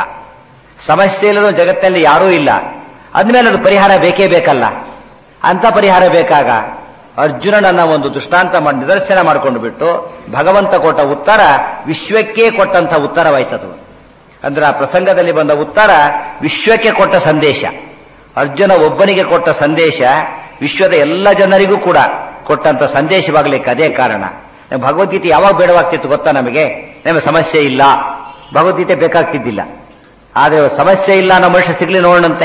ಸಮಸ್ಯೆ ಇಲ್ಲದ ಜಗತ್ತಿನಲ್ಲಿ ಯಾರೂ ಇಲ್ಲ ಅಂದಮೇಲೆ ಅದು ಪರಿಹಾರ ಬೇಕೇ ಬೇಕಲ್ಲ ಅಂತ ಪರಿಹಾರ ಬೇಕಾಗ ಅರ್ಜುನನನ್ನ ಒಂದು ದೃಷ್ಟಾಂತ ಮಾಡಿ ನಿದರ್ಶನ ಮಾಡಿಕೊಂಡು ಬಿಟ್ಟು ಭಗವಂತ ಕೊಟ್ಟ ಉತ್ತರ ವಿಶ್ವಕ್ಕೆ ಕೊಟ್ಟಂತ ಉತ್ತರವಾಯ್ತದು ಅಂದ್ರೆ ಆ ಪ್ರಸಂಗದಲ್ಲಿ ಬಂದ ಉತ್ತರ ವಿಶ್ವಕ್ಕೆ ಕೊಟ್ಟ ಸಂದೇಶ ಅರ್ಜುನ ಒಬ್ಬನಿಗೆ ಕೊಟ್ಟ ಸಂದೇಶ ವಿಶ್ವದ ಎಲ್ಲ ಜನರಿಗೂ ಕೂಡ ಕೊಟ್ಟಂತ ಸಂದೇಶವಾಗ್ಲಿಕ್ಕೆ ಅದೇ ಕಾರಣ ಭಗವದ್ಗೀತೆ ಯಾವಾಗ ಬೇಡವಾಗ್ತಿತ್ತು ಗೊತ್ತಾ ನಮಗೆ ನಮಗೆ ಸಮಸ್ಯೆ ಇಲ್ಲ ಭಗವದ್ಗೀತೆ ಬೇಕಾಗ್ತಿದ್ದಿಲ್ಲ ಆದ್ರೆ ಸಮಸ್ಯೆ ಇಲ್ಲ ಅನ್ನೋ ಮನುಷ್ಯ ಸಿಗ್ಲಿ ನೋಡೋಣಂತೆ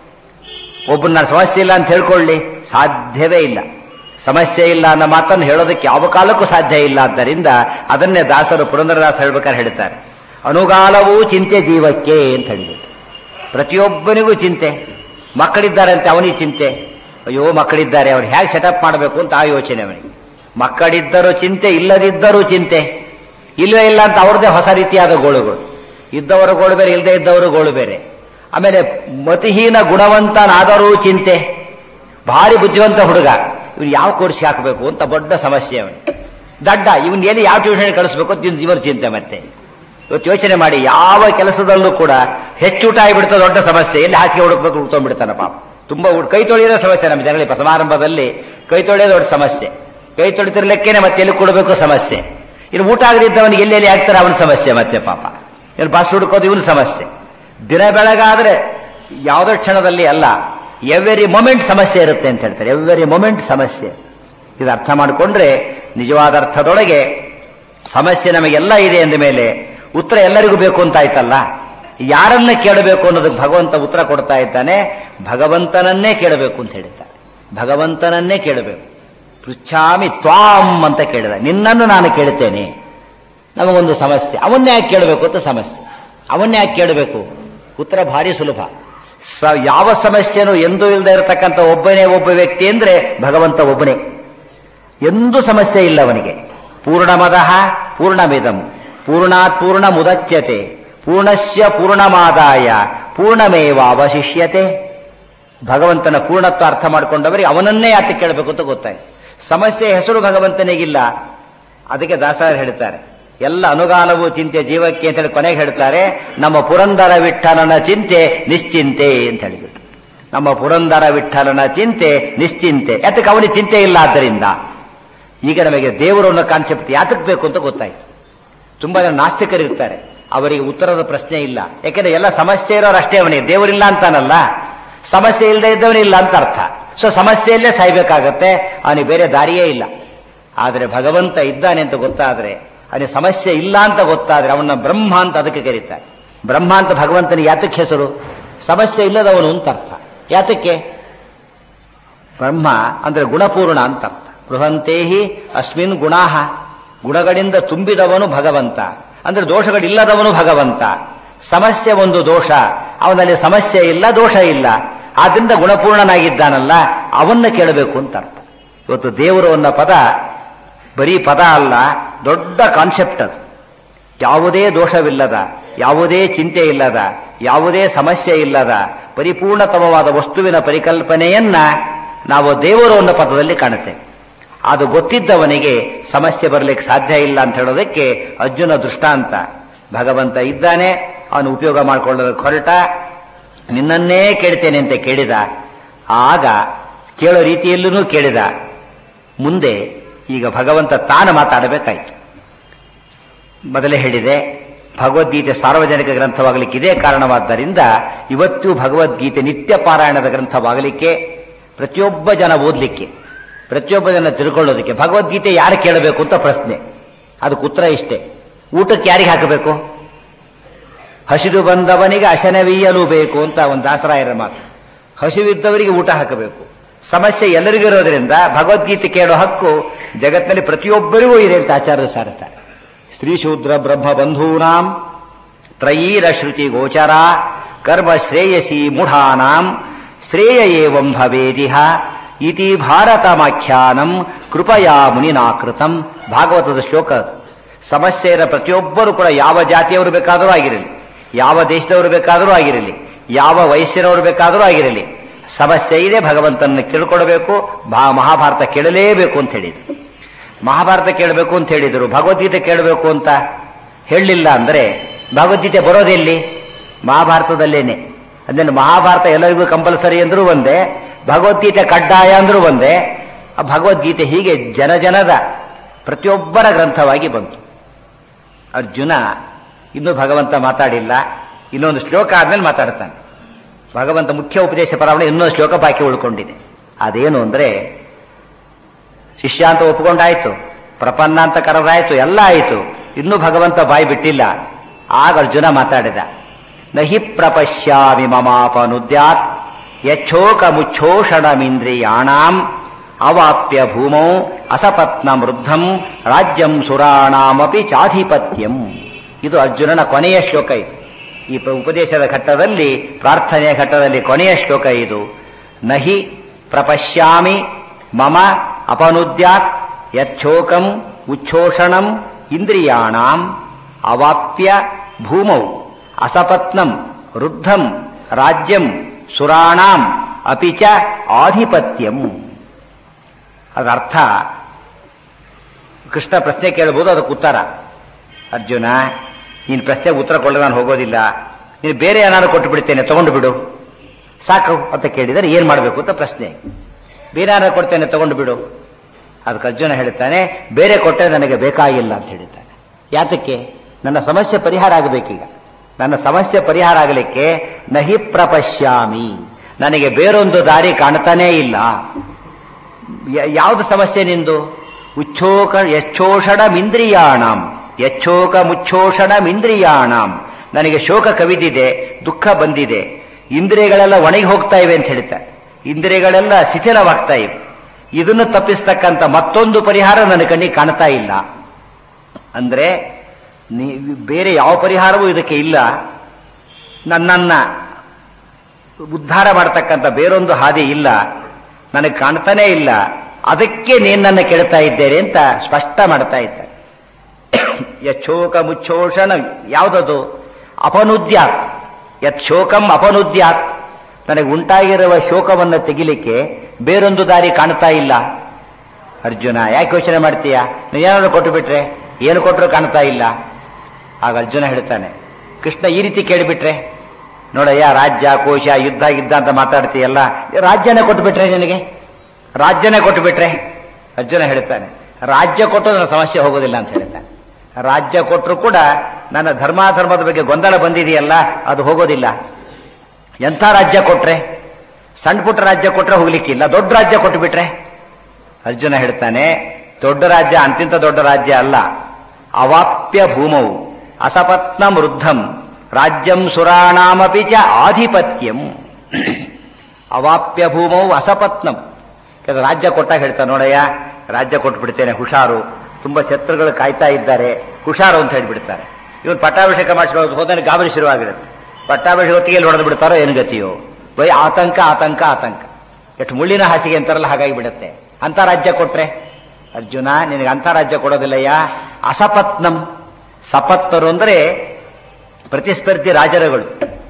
ಒಬ್ಬನ ನಾನು ಸಮಸ್ಯೆ ಇಲ್ಲ ಅಂತ ಹೇಳ್ಕೊಳ್ಳಿ ಸಾಧ್ಯವೇ ಇಲ್ಲ ಸಮಸ್ಯೆ ಇಲ್ಲ ಅನ್ನೋ ಮಾತನ್ನು ಹೇಳೋದಕ್ಕೆ ಯಾವ ಕಾಲಕ್ಕೂ ಸಾಧ್ಯ ಇಲ್ಲ ಆದ್ದರಿಂದ ಅದನ್ನೇ ದಾಸರು ಪುರಂದರದಾಸ ಹೇಳ್ಬೇಕಾದ್ರೆ ಹೇಳ್ತಾರೆ ಅನುಗಾಲವೂ ಚಿಂತೆ ಜೀವಕ್ಕೆ ಅಂತ ಹೇಳಿಬಿಟ್ಟು ಪ್ರತಿಯೊಬ್ಬನಿಗೂ ಚಿಂತೆ ಮಕ್ಕಳಿದ್ದಾರೆ ಅಂತ ಅವನಿಗೆ ಚಿಂತೆ ಅಯ್ಯೋ ಮಕ್ಕಳಿದ್ದಾರೆ ಅವ್ರು ಹೇಗೆ ಸೆಟಪ್ ಮಾಡಬೇಕು ಅಂತ ಆ ಯೋಚನೆ ಅವನಿಗೆ ಮಕ್ಕಳಿದ್ದರೂ ಚಿಂತೆ ಇಲ್ಲದಿದ್ದರೂ ಚಿಂತೆ ಇಲ್ಲವೇ ಇಲ್ಲ ಅಂತ ಅವ್ರದ್ದೇ ಹೊಸ ರೀತಿಯಾದ ಗೋಳುಗಳು ಇದ್ದವರ ಗೋಳು ಬೇರೆ ಇಲ್ಲದೆ ಇದ್ದವರು ಗೋಳು ಬೇರೆ ಆಮೇಲೆ ಮತಿಹೀನ ಗುಣವಂತನಾದರೂ ಚಿಂತೆ ಭಾರಿ ಬುದ್ಧಿವಂತ ಹುಡುಗ ಇವನು ಯಾವ ಕೋರ್ಸ್ಗೆ ಹಾಕಬೇಕು ಅಂತ ದೊಡ್ಡ ಸಮಸ್ಯೆ ಅವನಿಗೆ ದಡ್ಡ ಇವನ್ ಎಲ್ಲಿ ಯಾವ ಟ್ಯೂಷನ್ ಕಳಿಸ್ಬೇಕು ಅಂತ ಇವನ ಚಿಂತೆ ಮತ್ತೆ ಇವತ್ತು ಯೋಚನೆ ಮಾಡಿ ಯಾವ ಕೆಲಸದಲ್ಲೂ ಕೂಡ ಹೆಚ್ಚು ಊಟ ಆಗಿಬಿಡ್ತಾ ದೊಡ್ಡ ಸಮಸ್ಯೆ ಎಲ್ಲಿ ಹಾಸಿಗೆ ಹುಡುಕ್ಬೇಕು ಹುಡ್ಕೊಂಡ್ಬಿಡ್ತಾನೆ ಪಾಪ ತುಂಬಾ ಊಟ- ಕೈ ತೊಳೆಯೋದೇ ಸಮಸ್ಯೆ ನಮ್ಮ ಜನಗಳಿಗೆ ಸಮಾರಂಭದಲ್ಲಿ ಕೈ ತೊಳೆಯೋದು ದೊಡ್ಡ ಸಮಸ್ಯೆ ಕೈ ತೊಳಿತಿರ್ಲಿಕ್ಕೇನೆ ಮತ್ತೆ ಎಲ್ಲಿ ಕೊಡಬೇಕು ಸಮಸ್ಯೆ ಇನ್ನು ಊಟ ಆಗದಿದ್ದವನಿಗೆ ಎಲ್ಲೆಲ್ಲಿ ಆಗ್ತಾರೆ ಅವನ ಸಮಸ್ಯೆ ಮತ್ತೆ ಪಾಪ ಇನ್ನು ಬಸ್ ಹುಡುಕೋದು ಇವನ ಸಮಸ್ಯೆ ದಿನ ಬೆಳಗಾದ್ರೆ ಯಾವುದೋ ಕ್ಷಣದಲ್ಲಿ ಅಲ್ಲ ಎವ್ರಿ ಮೊಮೆಂಟ್ ಸಮಸ್ಯೆ ಇರುತ್ತೆ ಅಂತ ಹೇಳ್ತಾರೆ ಎವ್ರಿ ಮೊಮೆಂಟ್ ಸಮಸ್ಯೆ ಇದು ಅರ್ಥ ಮಾಡಿಕೊಂಡ್ರೆ ನಿಜವಾದ ಅರ್ಥದೊಳಗೆ ಸಮಸ್ಯೆ ನಮಗೆಲ್ಲ ಇದೆ ಎಂದ ಮೇಲೆ ಉತ್ತರ ಎಲ್ಲರಿಗೂ ಬೇಕು ಅಂತ ಆಯ್ತಲ್ಲ ಯಾರನ್ನ ಕೇಳಬೇಕು ಅನ್ನೋದಕ್ಕೆ ಭಗವಂತ ಉತ್ತರ ಕೊಡ್ತಾ ಇದ್ದಾನೆ ಭಗವಂತನನ್ನೇ ಕೇಳಬೇಕು ಅಂತ ಹೇಳಿದ್ದಾರೆ ಭಗವಂತನನ್ನೇ ಕೇಳಬೇಕು ಪೃಚ್ಛಾಮಿ ತ್ವಾಂ ಅಂತ ಕೇಳಿದ ನಿನ್ನನ್ನು ನಾನು ಕೇಳುತ್ತೇನೆ ನಮಗೊಂದು ಸಮಸ್ಯೆ ಅವನ್ನೇ ಯಾಕೆ ಕೇಳಬೇಕು ಅಂತ ಸಮಸ್ಯೆ ಅವನ್ನೇ ಯಾಕೆ ಕೇಳಬೇಕು ಉತ್ತರ ಭಾರಿ ಸುಲಭ ಸ ಯಾವ ಸಮಸ್ಯೆನೂ ಎಂದೂ ಇಲ್ಲದೆ ಇರತಕ್ಕಂಥ ಒಬ್ಬನೇ ಒಬ್ಬ ವ್ಯಕ್ತಿ ಅಂದ್ರೆ ಭಗವಂತ ಒಬ್ಬನೇ ಎಂದೂ ಸಮಸ್ಯೆ ಇಲ್ಲ ಅವನಿಗೆ ಪೂರ್ಣಮದಃ ಪೂರ್ಣಮಿದಂ ಪೂರ್ಣಾತ್ ಪೂರ್ಣ ಮುದಚ್ಯತೆ ಪೂರ್ಣಸ್ಯ ಪೂರ್ಣಮಾದಾಯ ಪೂರ್ಣಮೇವ ಅವಶಿಷ್ಯತೆ ಭಗವಂತನ ಪೂರ್ಣತ್ವ ಅರ್ಥ ಮಾಡಿಕೊಂಡವರಿಗೆ ಅವನನ್ನೇ ಯಾಕೆ ಕೇಳಬೇಕು ಅಂತ ಗೊತ್ತಾಯ್ತು ಸಮಸ್ಯೆ ಹೆಸರು ಭಗವಂತನಿಗಿಲ್ಲ ಅದಕ್ಕೆ ದಾಸರು ಹೇಳ್ತಾರೆ ಎಲ್ಲ ಅನುಗಾಲವು ಚಿಂತೆ ಜೀವಕ್ಕೆ ಅಂತ ಹೇಳಿ ಕೊನೆಗೆ ಹೇಳ್ತಾರೆ ನಮ್ಮ ಪುರಂದರ ವಿಠಲನ ಚಿಂತೆ ನಿಶ್ಚಿಂತೆ ಅಂತ ಹೇಳಿಬಿಟ್ಟು ನಮ್ಮ ಪುರಂದರ ವಿಠಲನ ಚಿಂತೆ ನಿಶ್ಚಿಂತೆ ಯಾತಕ್ಕೆ ಅವನಿಗೆ ಚಿಂತೆ ಇಲ್ಲ ಆದ್ದರಿಂದ ಈಗ ನಮಗೆ ದೇವರು ಅನ್ನೋ ಕಾನ್ಸೆಪ್ಟ್ ಯಾತಕ್ಕೆ ಬೇಕು ಅಂತ ಗೊತ್ತಾಯ್ತು ತುಂಬಾ ಜನ ನಾಸ್ತಿಕರಿರ್ತಾರೆ ಅವರಿಗೆ ಉತ್ತರದ ಪ್ರಶ್ನೆ ಇಲ್ಲ ಯಾಕೆಂದ್ರೆ ಎಲ್ಲ ಸಮಸ್ಯೆ ಇರೋರು ಅಷ್ಟೇ ಅವನಿಗೆ ದೇವರಿಲ್ಲ ಅಂತಾನಲ್ಲ ಸಮಸ್ಯೆ ಇಲ್ಲದೆ ಇದ್ದವನಿಲ್ಲ ಅಂತ ಅರ್ಥ ಸೊ ಸಮಸ್ಯೆಯಲ್ಲೇ ಸಾಯ್ಬೇಕಾಗತ್ತೆ ಅವನಿಗೆ ಬೇರೆ ದಾರಿಯೇ ಇಲ್ಲ ಆದರೆ ಭಗವಂತ ಇದ್ದಾನೆ ಅಂತ ಗೊತ್ತಾದ್ರೆ ಅವನಿಗೆ ಸಮಸ್ಯೆ ಇಲ್ಲ ಅಂತ ಗೊತ್ತಾದ್ರೆ ಅವನ ಬ್ರಹ್ಮ ಅಂತ ಅದಕ್ಕೆ ಕರೀತಾರೆ ಬ್ರಹ್ಮ ಅಂತ ಭಗವಂತನಿಗೆ ಯಾತಕ್ಕೆ ಹೆಸರು ಸಮಸ್ಯೆ ಇಲ್ಲದವನು ಅಂತ ಅರ್ಥ ಯಾತಕ್ಕೆ ಬ್ರಹ್ಮ ಅಂದ್ರೆ ಗುಣಪೂರ್ಣ ಅಂತ ಅರ್ಥ ಬೃಹಂತೇಹಿ ಅಸ್ಮಿನ್ ಗುಣಾಹ ಗುಣಗಳಿಂದ ತುಂಬಿದವನು ಭಗವಂತ ಅಂದ್ರೆ ದೋಷಗಳಿಲ್ಲದವನು ಭಗವಂತ ಸಮಸ್ಯೆ ಒಂದು ದೋಷ ಅವನಲ್ಲಿ ಸಮಸ್ಯೆ ಇಲ್ಲ ದೋಷ ಇಲ್ಲ ಆದ್ರಿಂದ ಗುಣಪೂರ್ಣನಾಗಿದ್ದಾನಲ್ಲ ಅವನ್ನ ಕೇಳಬೇಕು ಅಂತ ಅರ್ಥ ಇವತ್ತು ದೇವರು ಅನ್ನೋ ಪದ ಬರೀ ಪದ ಅಲ್ಲ ದೊಡ್ಡ ಕಾನ್ಸೆಪ್ಟ್ ಅದು ಯಾವುದೇ ದೋಷವಿಲ್ಲದ ಯಾವುದೇ ಚಿಂತೆ ಇಲ್ಲದ ಯಾವುದೇ ಸಮಸ್ಯೆ ಇಲ್ಲದ ಪರಿಪೂರ್ಣತಮವಾದ ವಸ್ತುವಿನ ಪರಿಕಲ್ಪನೆಯನ್ನ ನಾವು ದೇವರು ಅನ್ನೋ ಪದದಲ್ಲಿ ಕಾಣುತ್ತೇವೆ ಅದು ಗೊತ್ತಿದ್ದವನಿಗೆ ಸಮಸ್ಯೆ ಬರಲಿಕ್ಕೆ ಸಾಧ್ಯ ಇಲ್ಲ ಅಂತ ಹೇಳೋದಕ್ಕೆ ಅರ್ಜುನ ದೃಷ್ಟಾಂತ ಭಗವಂತ ಇದ್ದಾನೆ ಅವನು ಉಪಯೋಗ ಮಾಡಿಕೊಳ್ಳೋದಕ್ಕೆ ಹೊರಟ ನಿನ್ನನ್ನೇ ಕೇಳ್ತೇನೆ ಅಂತ ಕೇಳಿದ ಆಗ ಕೇಳೋ ರೀತಿಯಲ್ಲೂ ಕೇಳಿದ ಮುಂದೆ ಈಗ ಭಗವಂತ ತಾನು ಮಾತಾಡಬೇಕಾಯ್ತು ಮೊದಲೇ ಹೇಳಿದೆ ಭಗವದ್ಗೀತೆ ಸಾರ್ವಜನಿಕ ಗ್ರಂಥವಾಗಲಿಕ್ಕೆ ಇದೇ ಕಾರಣವಾದ್ದರಿಂದ ಇವತ್ತು ಭಗವದ್ಗೀತೆ ನಿತ್ಯ ಪಾರಾಯಣದ ಗ್ರಂಥವಾಗಲಿಕ್ಕೆ ಪ್ರತಿಯೊಬ್ಬ ಜನ ಓದಲಿಕ್ಕೆ ಪ್ರತಿಯೊಬ್ಬ ಜನ ತಿಳ್ಕೊಳ್ಳೋದಕ್ಕೆ ಭಗವದ್ಗೀತೆ ಯಾರು ಕೇಳಬೇಕು ಅಂತ ಪ್ರಶ್ನೆ ಅದಕ್ಕೆ ಉತ್ತರ ಇಷ್ಟೇ ಊಟಕ್ಕೆ ಯಾರಿಗೆ ಹಾಕಬೇಕು ಹಸಿದು ಬಂದವನಿಗೆ ಅಶನವೀಯಲು ಬೇಕು ಅಂತ ಒಂದು ದಾಸರಾಯರ ಮಾತು ಹಸಿವಿದ್ದವರಿಗೆ ಊಟ ಹಾಕಬೇಕು ಸಮಸ್ಯೆ ಎಲ್ಲರಿಗೂ ಇರೋದ್ರಿಂದ ಭಗವದ್ಗೀತೆ ಕೇಳೋ ಹಕ್ಕು ಜಗತ್ತಿನಲ್ಲಿ ಪ್ರತಿಯೊಬ್ಬರಿಗೂ ಇದೆ ಅಂತ ಆಚಾರ್ಯರು ಸಾರುತ್ತಾರೆ ಸ್ತ್ರೀ ಶೂದ್ರ ಬ್ರಹ್ಮ ಬಂಧೂನಾಂ ತ್ರಯೀರ ಶ್ರುತಿ ಗೋಚರ ಕರ್ಮ ಶ್ರೇಯಸಿ ಮೂಢಾನಾಂ ಶ್ರೇಯ ಏವಂ ಭವೇದಿಹ ಇತಿ ಭಾರತಮಾಖ್ಯಾನಂ ಕೃಪಯಾ ಮುನಿನಾಕೃತಂ ಭಾಗವತದ ಶ್ಲೋಕ ಅದು ಸಮಸ್ಯೆ ಇರೋ ಪ್ರತಿಯೊಬ್ಬರು ಕೂಡ ಯಾವ ಜಾತಿಯವರು ಬೇಕಾದರೂ ಆಗಿರಲಿ ಯಾವ ದೇಶದವರು ಬೇಕಾದರೂ ಆಗಿರಲಿ ಯಾವ ವಯಸ್ಸಿನವರು ಬೇಕಾದರೂ ಆಗಿರಲಿ ಸಮಸ್ಯೆ ಇದೆ ಭಗವಂತನ ಕೇಳ್ಕೊಳ್ಬೇಕು ಮಹಾಭಾರತ ಕೇಳಲೇಬೇಕು ಅಂತ ಹೇಳಿದ್ರು ಮಹಾಭಾರತ ಕೇಳಬೇಕು ಅಂತ ಹೇಳಿದ್ರು ಭಗವದ್ಗೀತೆ ಕೇಳಬೇಕು ಅಂತ ಹೇಳಲಿಲ್ಲ ಅಂದ್ರೆ ಭಗವದ್ಗೀತೆ ಬರೋದೆಲ್ಲಿ ಮಹಾಭಾರತದಲ್ಲೇನೆ ಅದನ್ನು ಮಹಾಭಾರತ ಎಲ್ಲರಿಗೂ ಕಂಪಲ್ಸರಿ ಅಂದ್ರೂ ಒಂದೇ ಭಗವದ್ಗೀತೆ ಕಡ್ಡಾಯ ಅಂದ್ರೂ ಒಂದೇ ಆ ಭಗವದ್ಗೀತೆ ಹೀಗೆ ಜನ ಜನದ ಪ್ರತಿಯೊಬ್ಬರ ಗ್ರಂಥವಾಗಿ ಬಂತು ಅರ್ಜುನ ಇನ್ನೂ ಭಗವಂತ ಮಾತಾಡಿಲ್ಲ ಇನ್ನೊಂದು ಶ್ಲೋಕ ಆದ್ಮೇಲೆ ಮಾತಾಡ್ತಾನೆ ಭಗವಂತ ಮುಖ್ಯ ಉಪದೇಶ ಪರಾವಣೆ ಇನ್ನೊಂದು ಶ್ಲೋಕ ಬಾಕಿ ಉಳ್ಕೊಂಡಿದೆ ಅದೇನು ಅಂದ್ರೆ ಶಿಷ್ಯ ಅಂತ ಒಪ್ಪಿಕೊಂಡಾಯ್ತು ಪ್ರಪನ್ನ ಅಂತ ಕರೆದಾಯ್ತು ಎಲ್ಲ ಆಯಿತು ಇನ್ನೂ ಭಗವಂತ ಬಾಯಿ ಬಿಟ್ಟಿಲ್ಲ ಆಗ ಅರ್ಜುನ ಮಾತಾಡಿದ ನಹಿ ಪ್ರಪಶ್ಯಾಮಿ ಮಮಾಪನುದ್ಯಾತ್ ಯಚ್ಛೋಕ ಮುಚ್ಛೋಷಣಮಿಂದ್ರಿಯಾಣಾಂ ಅವಾಪ್ಯ ಭೂಮೌ ಅಸಪತ್ನ ವೃದ್ಧಂ ರಾಜ್ಯಂ ಸುರಾಣಾಮಪಿ ಚಾಧಿಪತ್ಯಂ ಇದು ಅರ್ಜುನನ ಕೊನೆಯ ಶ್ಲೋಕ ಇದು ಈ ಉಪದೇಶದ ಘಟ್ಟದಲ್ಲಿ ಪ್ರಾರ್ಥನೆಯ ಘಟ್ಟದಲ್ಲಿ ಕೊನೆಯ ಶ್ಲೋಕ ಇದು ನಹಿ ಪ್ರಪಶ್ಯಾಮಿ ಮಮ ಅಪನುದ್ಯಾತ್ ಯಚ್ಛೋಕಂ ಉಚ್ಛೋಷಣಂ ಇಂದ್ರಿಯಾಣಾಂ ಅವಾಪ್ಯ ಭೂಮೌ ಅಸಪತ್ನಂ ವೃದ್ಧಂ ರಾಜ್ಯಂ ಸುರಾಣಾಂ ಅಪಿ ಚ ಆಧಿಪತ್ಯಂ ಅದರ್ಥ ಕೃಷ್ಣ ಪ್ರಶ್ನೆ ಕೇಳಬಹುದು ಅದಕ್ಕೆ ಉತ್ತರ ಅರ್ಜುನ ನೀನು ಪ್ರಶ್ನೆಗೆ ಉತ್ತರ ಕೊಡಲು ನಾನು ಹೋಗೋದಿಲ್ಲ ನೀನು ಬೇರೆ ಏನಾದ್ರು ಕೊಟ್ಟು ಬಿಡ್ತೇನೆ ತಗೊಂಡು ಬಿಡು ಸಾಕು ಅಂತ ಕೇಳಿದರೆ ಏನ್ ಮಾಡಬೇಕು ಅಂತ ಪ್ರಶ್ನೆ ಬೇರೆ ಏನಾದ್ರು ಕೊಡ್ತೇನೆ ತಗೊಂಡು ಬಿಡು ಅದಕ್ಕೆ ಅರ್ಜುನ ಹೇಳ್ತಾನೆ ಬೇರೆ ಕೊಟ್ಟರೆ ನನಗೆ ಬೇಕಾಗಿಲ್ಲ ಅಂತ ಹೇಳಿದ್ದಾನೆ ಯಾತಕ್ಕೆ ನನ್ನ ಸಮಸ್ಯೆ ಪರಿಹಾರ ಆಗಬೇಕೀಗ ನನ್ನ ಸಮಸ್ಯೆ ಪರಿಹಾರ ಆಗಲಿಕ್ಕೆ ನಹಿ ಪ್ರಪಶ್ಯಾಮಿ ನನಗೆ ಬೇರೊಂದು ದಾರಿ ಕಾಣ್ತಾನೇ ಇಲ್ಲ ಯಾವುದು ಸಮಸ್ಯೆ ನಿಂದು ಉಚ್ಛೋಕ ಯಚ್ಛೋಷಣಮಿಂದ್ರಿಯಾಣಂ ಯಚ್ಛೋಕ ಮುಚ್ಛೋಷಣಮಿಂದ್ರಿಯಾಣಂ ನನಗೆ ಶೋಕ ಕವಿದಿದೆ ದುಃಖ ಬಂದಿದೆ ಇಂದ್ರಿಯಗಳೆಲ್ಲ ಒಣಗಿ ಹೋಗ್ತಾ ಇವೆ ಅಂತ ಹೇಳ್ತಾರೆ ಇಂದ್ರಿಯಗಳೆಲ್ಲ ಶಿಥಿಲವಾಗ್ತಾ ಇವೆ ಇದನ್ನು ತಪ್ಪಿಸ್ತಕ್ಕಂಥ ಮತ್ತೊಂದು ಪರಿಹಾರ ನನ್ನ ಕಣ್ಣಿಗೆ ಕಾಣ್ತಾ ಇಲ್ಲ ಅಂದ್ರೆ ಬೇರೆ ಯಾವ ಪರಿಹಾರವೂ ಇದಕ್ಕೆ ಇಲ್ಲ ನನ್ನನ್ನ ಉದ್ಧಾರ ಮಾಡತಕ್ಕಂಥ ಬೇರೊಂದು ಹಾದಿ ಇಲ್ಲ ನನಗೆ ಕಾಣ್ತಾನೇ ಇಲ್ಲ ಅದಕ್ಕೆ ನೀನ್ ನನ್ನ ಕೇಳ್ತಾ ಇದ್ದೇನೆ ಅಂತ ಸ್ಪಷ್ಟ ಮಾಡ್ತಾ ಇದ್ದಾರೆ ಯಶೋಕ ಮುಚ್ಚೋಷಣ ಯಾವುದದು ಅಪನುದ್ಯಾತ್ ಯತ್ ಶೋಕಂ ಅಪನುದ್ಯಾತ್ ನನಗೆ ಉಂಟಾಗಿರುವ ಶೋಕವನ್ನು ತೆಗಿಲಿಕ್ಕೆ ಬೇರೊಂದು ದಾರಿ ಕಾಣ್ತಾ ಇಲ್ಲ ಅರ್ಜುನ ಯಾಕೆ ಯೋಚನೆ ಮಾಡ್ತೀಯ ನೀನೇನಾದ್ರು ಕೊಟ್ಟು ಬಿಟ್ರೆ ಏನು ಕೊಟ್ಟರು ಕಾಣ್ತಾ ಇಲ್ಲ ಆಗ ಅರ್ಜುನ ಹೇಳ್ತಾನೆ ಕೃಷ್ಣ ಈ ರೀತಿ ಕೇಳಿಬಿಟ್ರೆ ನೋಡಯ್ಯ ರಾಜ್ಯ ಕೋಶ ಯುದ್ಧ ಗಿದ್ದ ಅಂತ ಮಾತಾಡ್ತೀಯಲ್ಲ ರಾಜ್ಯನೇ ಕೊಟ್ಟು ಬಿಟ್ರೆ ನಿನಗೆ ರಾಜ್ಯನೇ ಕೊಟ್ಟು ಬಿಟ್ರೆ ಅರ್ಜುನ ಹೇಳ್ತಾನೆ ರಾಜ್ಯ ಕೊಟ್ಟು ನನ್ನ ಸಮಸ್ಯೆ ಹೋಗೋದಿಲ್ಲ ಅಂತ ಹೇಳ್ತಾನೆ ರಾಜ್ಯ ಕೊಟ್ಟರು ಕೂಡ ನನ್ನ ಧರ್ಮಾಧರ್ಮದ ಬಗ್ಗೆ ಗೊಂದಲ ಬಂದಿದೆಯಲ್ಲ ಅದು ಹೋಗೋದಿಲ್ಲ ಎಂಥ ರಾಜ್ಯ ಕೊಟ್ರೆ ಸಣ್ಣ ಪುಟ್ಟ ರಾಜ್ಯ ಕೊಟ್ರೆ ಹೋಗ್ಲಿಕ್ಕಿಲ್ಲ ದೊಡ್ಡ ರಾಜ್ಯ ಕೊಟ್ಟು ಬಿಟ್ರೆ ಅರ್ಜುನ ಹೇಳ್ತಾನೆ ದೊಡ್ಡ ರಾಜ್ಯ ಅಂತಿಂತ ದೊಡ್ಡ ರಾಜ್ಯ ಅಲ್ಲ ಅವಾಪ್ಯ ಭೂಮವು ಅಸಪತ್ನ ವೃದ್ಧಂ ರಾಜ್ಯಂ ಸುರಾಣಾಮಪಿ ಚ ಆಧಿಪತ್ಯಂ ಅವಾಪ್ಯ ಭೂಮವು ಅಸಪತ್ನಂ ಕೆಲವು ರಾಜ್ಯ ಕೊಟ್ಟಾಗ ಹೇಳ್ತಾನೆ ನೋಡಯ್ಯ ರಾಜ್ಯ ಕೊಟ್ಬಿಡ್ತೇನೆ ಹುಷಾರು ತುಂಬಾ ಶತ್ರುಗಳು ಕಾಯ್ತಾ ಇದ್ದಾರೆ ಹುಷಾರು ಅಂತ ಹೇಳ್ಬಿಡ್ತಾರೆ ಇವನು ಪಟ್ಟಾಭಿಷೇಕ ಮಾಡಿಸ್ಕೊಳ್ಳೋದು ಹೋದ್ರೆ ಗಾಬರಿ ಶುರುವಾಗಿರುತ್ತೆ ಪಟ್ಟಾಭಿಷೇಕ ಹೊತ್ತಿಗೆ ಎಲ್ಲಿ ಹೊಡೆದು ಬಿಡ್ತಾರೋ ಏನು ಗತಿಯೋ ಬೈ ಆತಂಕ ಆತಂಕ ಆತಂಕ ಎಷ್ಟು ಮುಳ್ಳಿನ ಹಾಸಿಗೆ ಅಂತಾರಲ್ಲ ಹಾಗಾಗಿ ಬಿಡುತ್ತೆ ಅಂತ ರಾಜ್ಯ ಕೊಟ್ರೆ ಅರ್ಜುನ ನಿನಗೆ ಅಂತ ರಾಜ್ಯ ಕೊಡೋದಿಲ್ಲಯ್ಯ ಅಸಪತ್ನಂ ಸಪತ್ತರು ಅಂದ್ರೆ ಪ್ರತಿಸ್ಪರ್ಧಿ ರಾಜರುಗಳು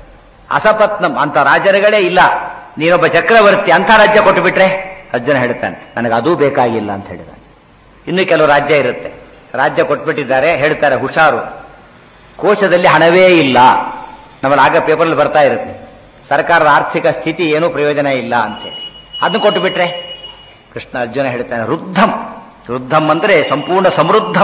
ಅಸಪತ್ನಂ ಅಂತ ರಾಜರುಗಳೇ ಇಲ್ಲ ನೀನೊಬ್ಬ ಚಕ್ರವರ್ತಿ ಅಂತ ರಾಜ್ಯ ಕೊಟ್ಟು ಬಿಟ್ರೆ ಅರ್ಜುನ ಹೇಳ್ತಾನೆ ನನಗೆ ಅದೂ ಬೇಕಾಗಿಲ್ಲ ಅಂತ ಹೇಳಿದಾನೆ ಇನ್ನು ಕೆಲವು ರಾಜ್ಯ ಇರುತ್ತೆ ರಾಜ್ಯ ಕೊಟ್ಬಿಟ್ಟಿದ್ದಾರೆ ಹೇಳ್ತಾರೆ ಹುಷಾರು ಕೋಶದಲ್ಲಿ ಹಣವೇ ಇಲ್ಲ ನಮ್ಮಲ್ಲಿ ಆಗ ಪೇಪರಲ್ಲಿ ಬರ್ತಾ ಇರುತ್ತೆ ಸರ್ಕಾರದ ಆರ್ಥಿಕ ಸ್ಥಿತಿ ಏನೂ ಪ್ರಯೋಜನ ಇಲ್ಲ ಅಂತೇಳಿ ಅದನ್ನು ಕೊಟ್ಟು ಬಿಟ್ರೆ ಕೃಷ್ಣ ಅರ್ಜುನ ಹೇಳ್ತಾನೆ ವೃದ್ಧಂ ವೃದ್ಧಂ ಅಂದ್ರೆ ಸಂಪೂರ್ಣ ಸಮೃದ್ಧಂ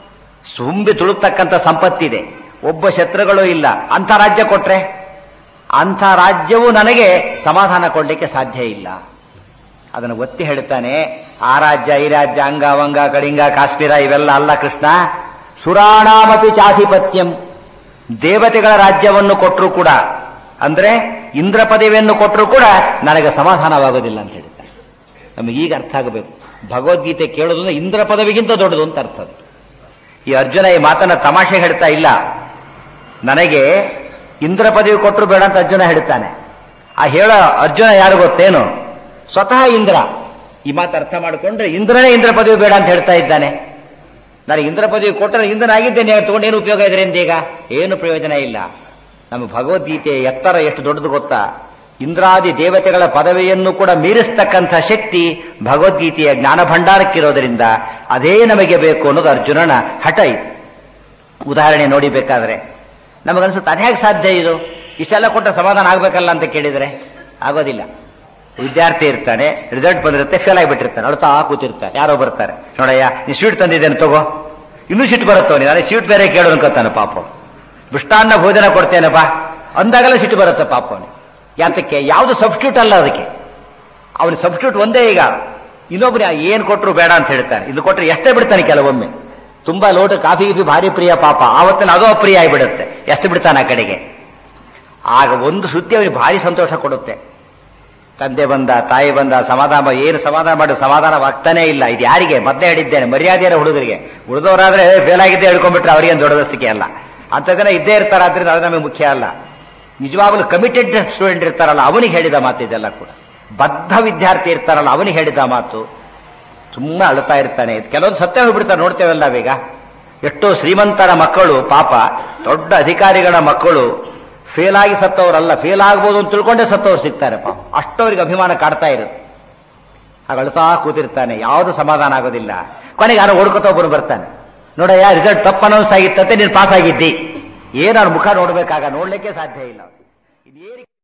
ತುಂಬಿ ತುಳುಕ್ತಕ್ಕಂಥ ಸಂಪತ್ತಿದೆ ಒಬ್ಬ ಶತ್ರುಗಳು ಇಲ್ಲ ಅಂಥ ರಾಜ್ಯ ಕೊಟ್ರೆ ಅಂಥ ರಾಜ್ಯವು ನನಗೆ ಸಮಾಧಾನ ಕೊಡಲಿಕ್ಕೆ ಸಾಧ್ಯ ಇಲ್ಲ ಅದನ್ನು ಒತ್ತಿ ಹೇಳ್ತಾನೆ ಆ ರಾಜ್ಯ ಈ ರಾಜ್ಯ ಅಂಗ ವಂಗ ಕಳಿಂಗ ಕಾಶ್ಮೀರ ಇವೆಲ್ಲ ಅಲ್ಲ ಕೃಷ್ಣ ಸುರಾಣಾಮಪಿ ಚಾಧಿಪತ್ಯಂ ದೇವತೆಗಳ ರಾಜ್ಯವನ್ನು ಕೊಟ್ಟರು ಕೂಡ ಅಂದ್ರೆ ಇಂದ್ರ ಪದವಿಯನ್ನು ಕೊಟ್ಟರು ಕೂಡ ನನಗೆ ಸಮಾಧಾನವಾಗೋದಿಲ್ಲ ಅಂತ ಹೇಳ್ತಾರೆ ನಮಗೆ ಈಗ ಅರ್ಥ ಆಗಬೇಕು ಭಗವದ್ಗೀತೆ ಕೇಳೋದು ಇಂದ್ರ ಪದವಿಗಿಂತ ದೊಡ್ಡದು ಅಂತ ಅರ್ಥ ಅದು ಈ ಅರ್ಜುನ ಈ ಮಾತನ್ನ ತಮಾಷೆ ಹೇಳ್ತಾ ಇಲ್ಲ ನನಗೆ ಇಂದ್ರ ಪದವಿ ಕೊಟ್ಟರು ಬೇಡ ಅಂತ ಅರ್ಜುನ ಹೇಳ್ತಾನೆ ಆ ಹೇಳೋ ಅರ್ಜುನ ಯಾರು ಗೊತ್ತೇನು ಸ್ವತಃ ಇಂದ್ರ ಈ ಮಾತು ಅರ್ಥ ಮಾಡಿಕೊಂಡ್ರೆ ಇಂದ್ರನೇ ಇಂದ್ರ ಪದವಿ ಬೇಡ ಅಂತ ಹೇಳ್ತಾ ಇದ್ದಾನೆ ನನಗೆ ಇಂದ್ರ ಪದವಿ ಕೊಟ್ಟರೆ ಇಂದ್ರನಾಗಿದ್ದೇನೆ ತಗೊಂಡು ಏನು ಉಪಯೋಗ ಇದರಿಂದ ಈಗ ಏನು ಪ್ರಯೋಜನ ಇಲ್ಲ ನಮ್ಮ ಭಗವದ್ಗೀತೆ ಎತ್ತರ ಎಷ್ಟು ದೊಡ್ಡದು ಗೊತ್ತಾ ಇಂದ್ರಾದಿ ದೇವತೆಗಳ ಪದವಿಯನ್ನು ಕೂಡ ಮೀರಿಸ್ತಕ್ಕಂಥ ಶಕ್ತಿ ಭಗವದ್ಗೀತೆಯ ಜ್ಞಾನ ಭಂಡಾರಕ್ಕಿರೋದ್ರಿಂದ ಅದೇ ನಮಗೆ ಬೇಕು ಅನ್ನೋದು ಅರ್ಜುನನ ಹಠ ಇದು ಉದಾಹರಣೆ ನೋಡಿ ಬೇಕಾದ್ರೆ ನಮಗನ್ಸುತ್ತೆ ಅದು ಹೇಗೆ ಸಾಧ್ಯ ಇದು ಇಷ್ಟೆಲ್ಲ ಕೊಟ್ಟ ಸಮಾಧಾನ ಆಗ್ಬೇಕಲ್ಲ ಅಂತ ಕೇಳಿದ್ರೆ ಆಗೋದಿಲ್ಲ ವಿದ್ಯಾರ್ಥಿ ಇರ್ತಾನೆ ರಿಸಲ್ಟ್ ಬಂದಿರುತ್ತೆ ಫೇಲ್ ಆಗಿಬಿಟ್ಟಿರ್ತಾನೆ ಅಳ್ತಾ ಕೂತಿರ್ತಾನೆ ಯಾರೋ ಬರ್ತಾರೆ ನೋಡಯ್ಯ ನೀ ಸ್ವೀಟ್ ತಂದಿದ್ದೇನೆ ತಗೋ ಇನ್ನೂ ಸಿಟ್ಟು ಬರುತ್ತೋ ನೀನು ಅದೇ ಸ್ವೀಟ್ ಬೇರೆ ಕೇಳು ಅನ್ಕೋತಾನೆ ಪಾಪ ಮೃಷ್ಟಾನ್ನ ಭೋಜನ ಕೊಡ್ತೇನಪ್ಪ ಅಂದಾಗಲೇ ಸಿಟ್ಟು ಬರುತ್ತೆ ಪಾಪ ಅವನಿಗೆ ಯಾತಕ್ಕೆ ಯಾವುದು ಸಬ್ಸ್ಟ್ಯೂಟ್ ಅಲ್ಲ ಅದಕ್ಕೆ ಅವನ ಸಬ್ಸ್ಟ್ಯೂಟ್ ಒಂದೇ ಈಗ ಇನ್ನೊಬ್ಬರು ಏನ್ ಕೊಟ್ಟರು ಬೇಡ ಅಂತ ಹೇಳ್ತಾನೆ ಇದು ಕೊಟ್ಟರೆ ಎಷ್ಟೇ ಬಿಡ್ತಾನೆ ಕೆಲವೊಮ್ಮೆ ತುಂಬಾ ಲೋಟ ಕಾಫಿ ಗಿಫಿ ಭಾರಿ ಪ್ರಿಯ ಪಾಪ ಆವತ್ತಿನ ಅದೋ ಅಪ್ರಿಯ ಆಗಿಬಿಡುತ್ತೆ ಎಷ್ಟು ಬಿಡ್ತಾನೆ ಆ ಕಡೆಗೆ ಆಗ ಒಂದು ಸುದ್ದಿ ಅವನಿಗೆ ಭಾರಿ ಸಂತೋಷ ಕೊಡುತ್ತೆ ತಂದೆ ಬಂದ ತಾಯಿ ಬಂದ ಸಮಾಧಾನ ಏನು ಸಮಾಧಾನ ಮಾಡಿ ಸಮಾಧಾನವಾಗ್ತಾನೇ ಇಲ್ಲ ಇದು ಯಾರಿಗೆ ಮೊದಲೇ ಹೇಳಿದ್ದೇನೆ ಮರ್ಯಾದೆಯ ಹುಡುಗರಿಗೆ ಉಳಿದವರಾದ್ರೆ ಫೇಲ್ ಆಗಿದ್ದೆ ಹೇಳ್ಕೊಂಡ್ಬಿಟ್ರೆ ಅವರಿಗೇನು ದೊಡ್ಡದಸ್ತಿಕೆ ಅಲ್ಲ ಅಂತ ಜನ ಇದ್ದೇ ಇರ್ತಾರೆ ಆದ್ರಿಂದ ಅದು ನಮಗೆ ಮುಖ್ಯ ಅಲ್ಲ ನಿಜವಾಗ್ಲೂ ಕಮಿಟೆಡ್ ಸ್ಟೂಡೆಂಟ್ ಇರ್ತಾರಲ್ಲ ಅವನಿಗೆ ಹೇಳಿದ ಮಾತು ಇದೆಲ್ಲ ಕೂಡ ಬದ್ಧ ವಿದ್ಯಾರ್ಥಿ ಇರ್ತಾರಲ್ಲ ಅವನಿಗೆ ಹೇಳಿದ ಮಾತು ತುಂಬಾ ಅಳ್ತಾ ಇರ್ತಾನೆ ಕೆಲವೊಂದು ಸತ್ಯ ಹೋಗ್ಬಿಡ್ತಾರೆ ನೋಡ್ತೇವಲ್ಲ ಈಗ ಎಷ್ಟೋ ಶ್ರೀಮಂತರ ಮಕ್ಕಳು ಪಾಪ ದೊಡ್ಡ ಅಧಿಕಾರಿಗಳ ಮಕ್ಕಳು ಫೇಲ್ ಆಗಿ ಸತ್ತವರಲ್ಲ ಫೇಲ್ ಆಗ್ಬೋದು ಅಂತ ತಿಳ್ಕೊಂಡೇ ಸತ್ತವ್ರು ಸಿಗ್ತಾರೆ ಪಾಪ ಅಷ್ಟವರಿಗೆ ಅಭಿಮಾನ ಕಾಡ್ತಾ ಇರುತ್ತೆ ಹಾಗ ಅಳ್ತಾ ಕೂತಿರ್ತಾನೆ ಯಾವುದು ಸಮಾಧಾನ ಆಗೋದಿಲ್ಲ ಕೊನೆಗೆ ಯಾರೋ ಹುಡುಕತ ಒಬ್ಬರು ಬರ್ತಾನೆ ನೋಡಯ್ಯ ರಿಸಲ್ಟ್ ತಪ್ಪು ಅನೌನ್ಸ್ ಆಗಿತ್ತಂತೆ ನೀನು ಪಾಸ್ ಆಗಿದ್ದಿ ಏನಾದ್ರು ಮುಖ ನೋಡ್ಬೇಕಾಗ ನೋಡ್ಲಿಕ್ಕೆ ಸಾಧ್ಯ ಇಲ್ಲ ಇದೇರಿ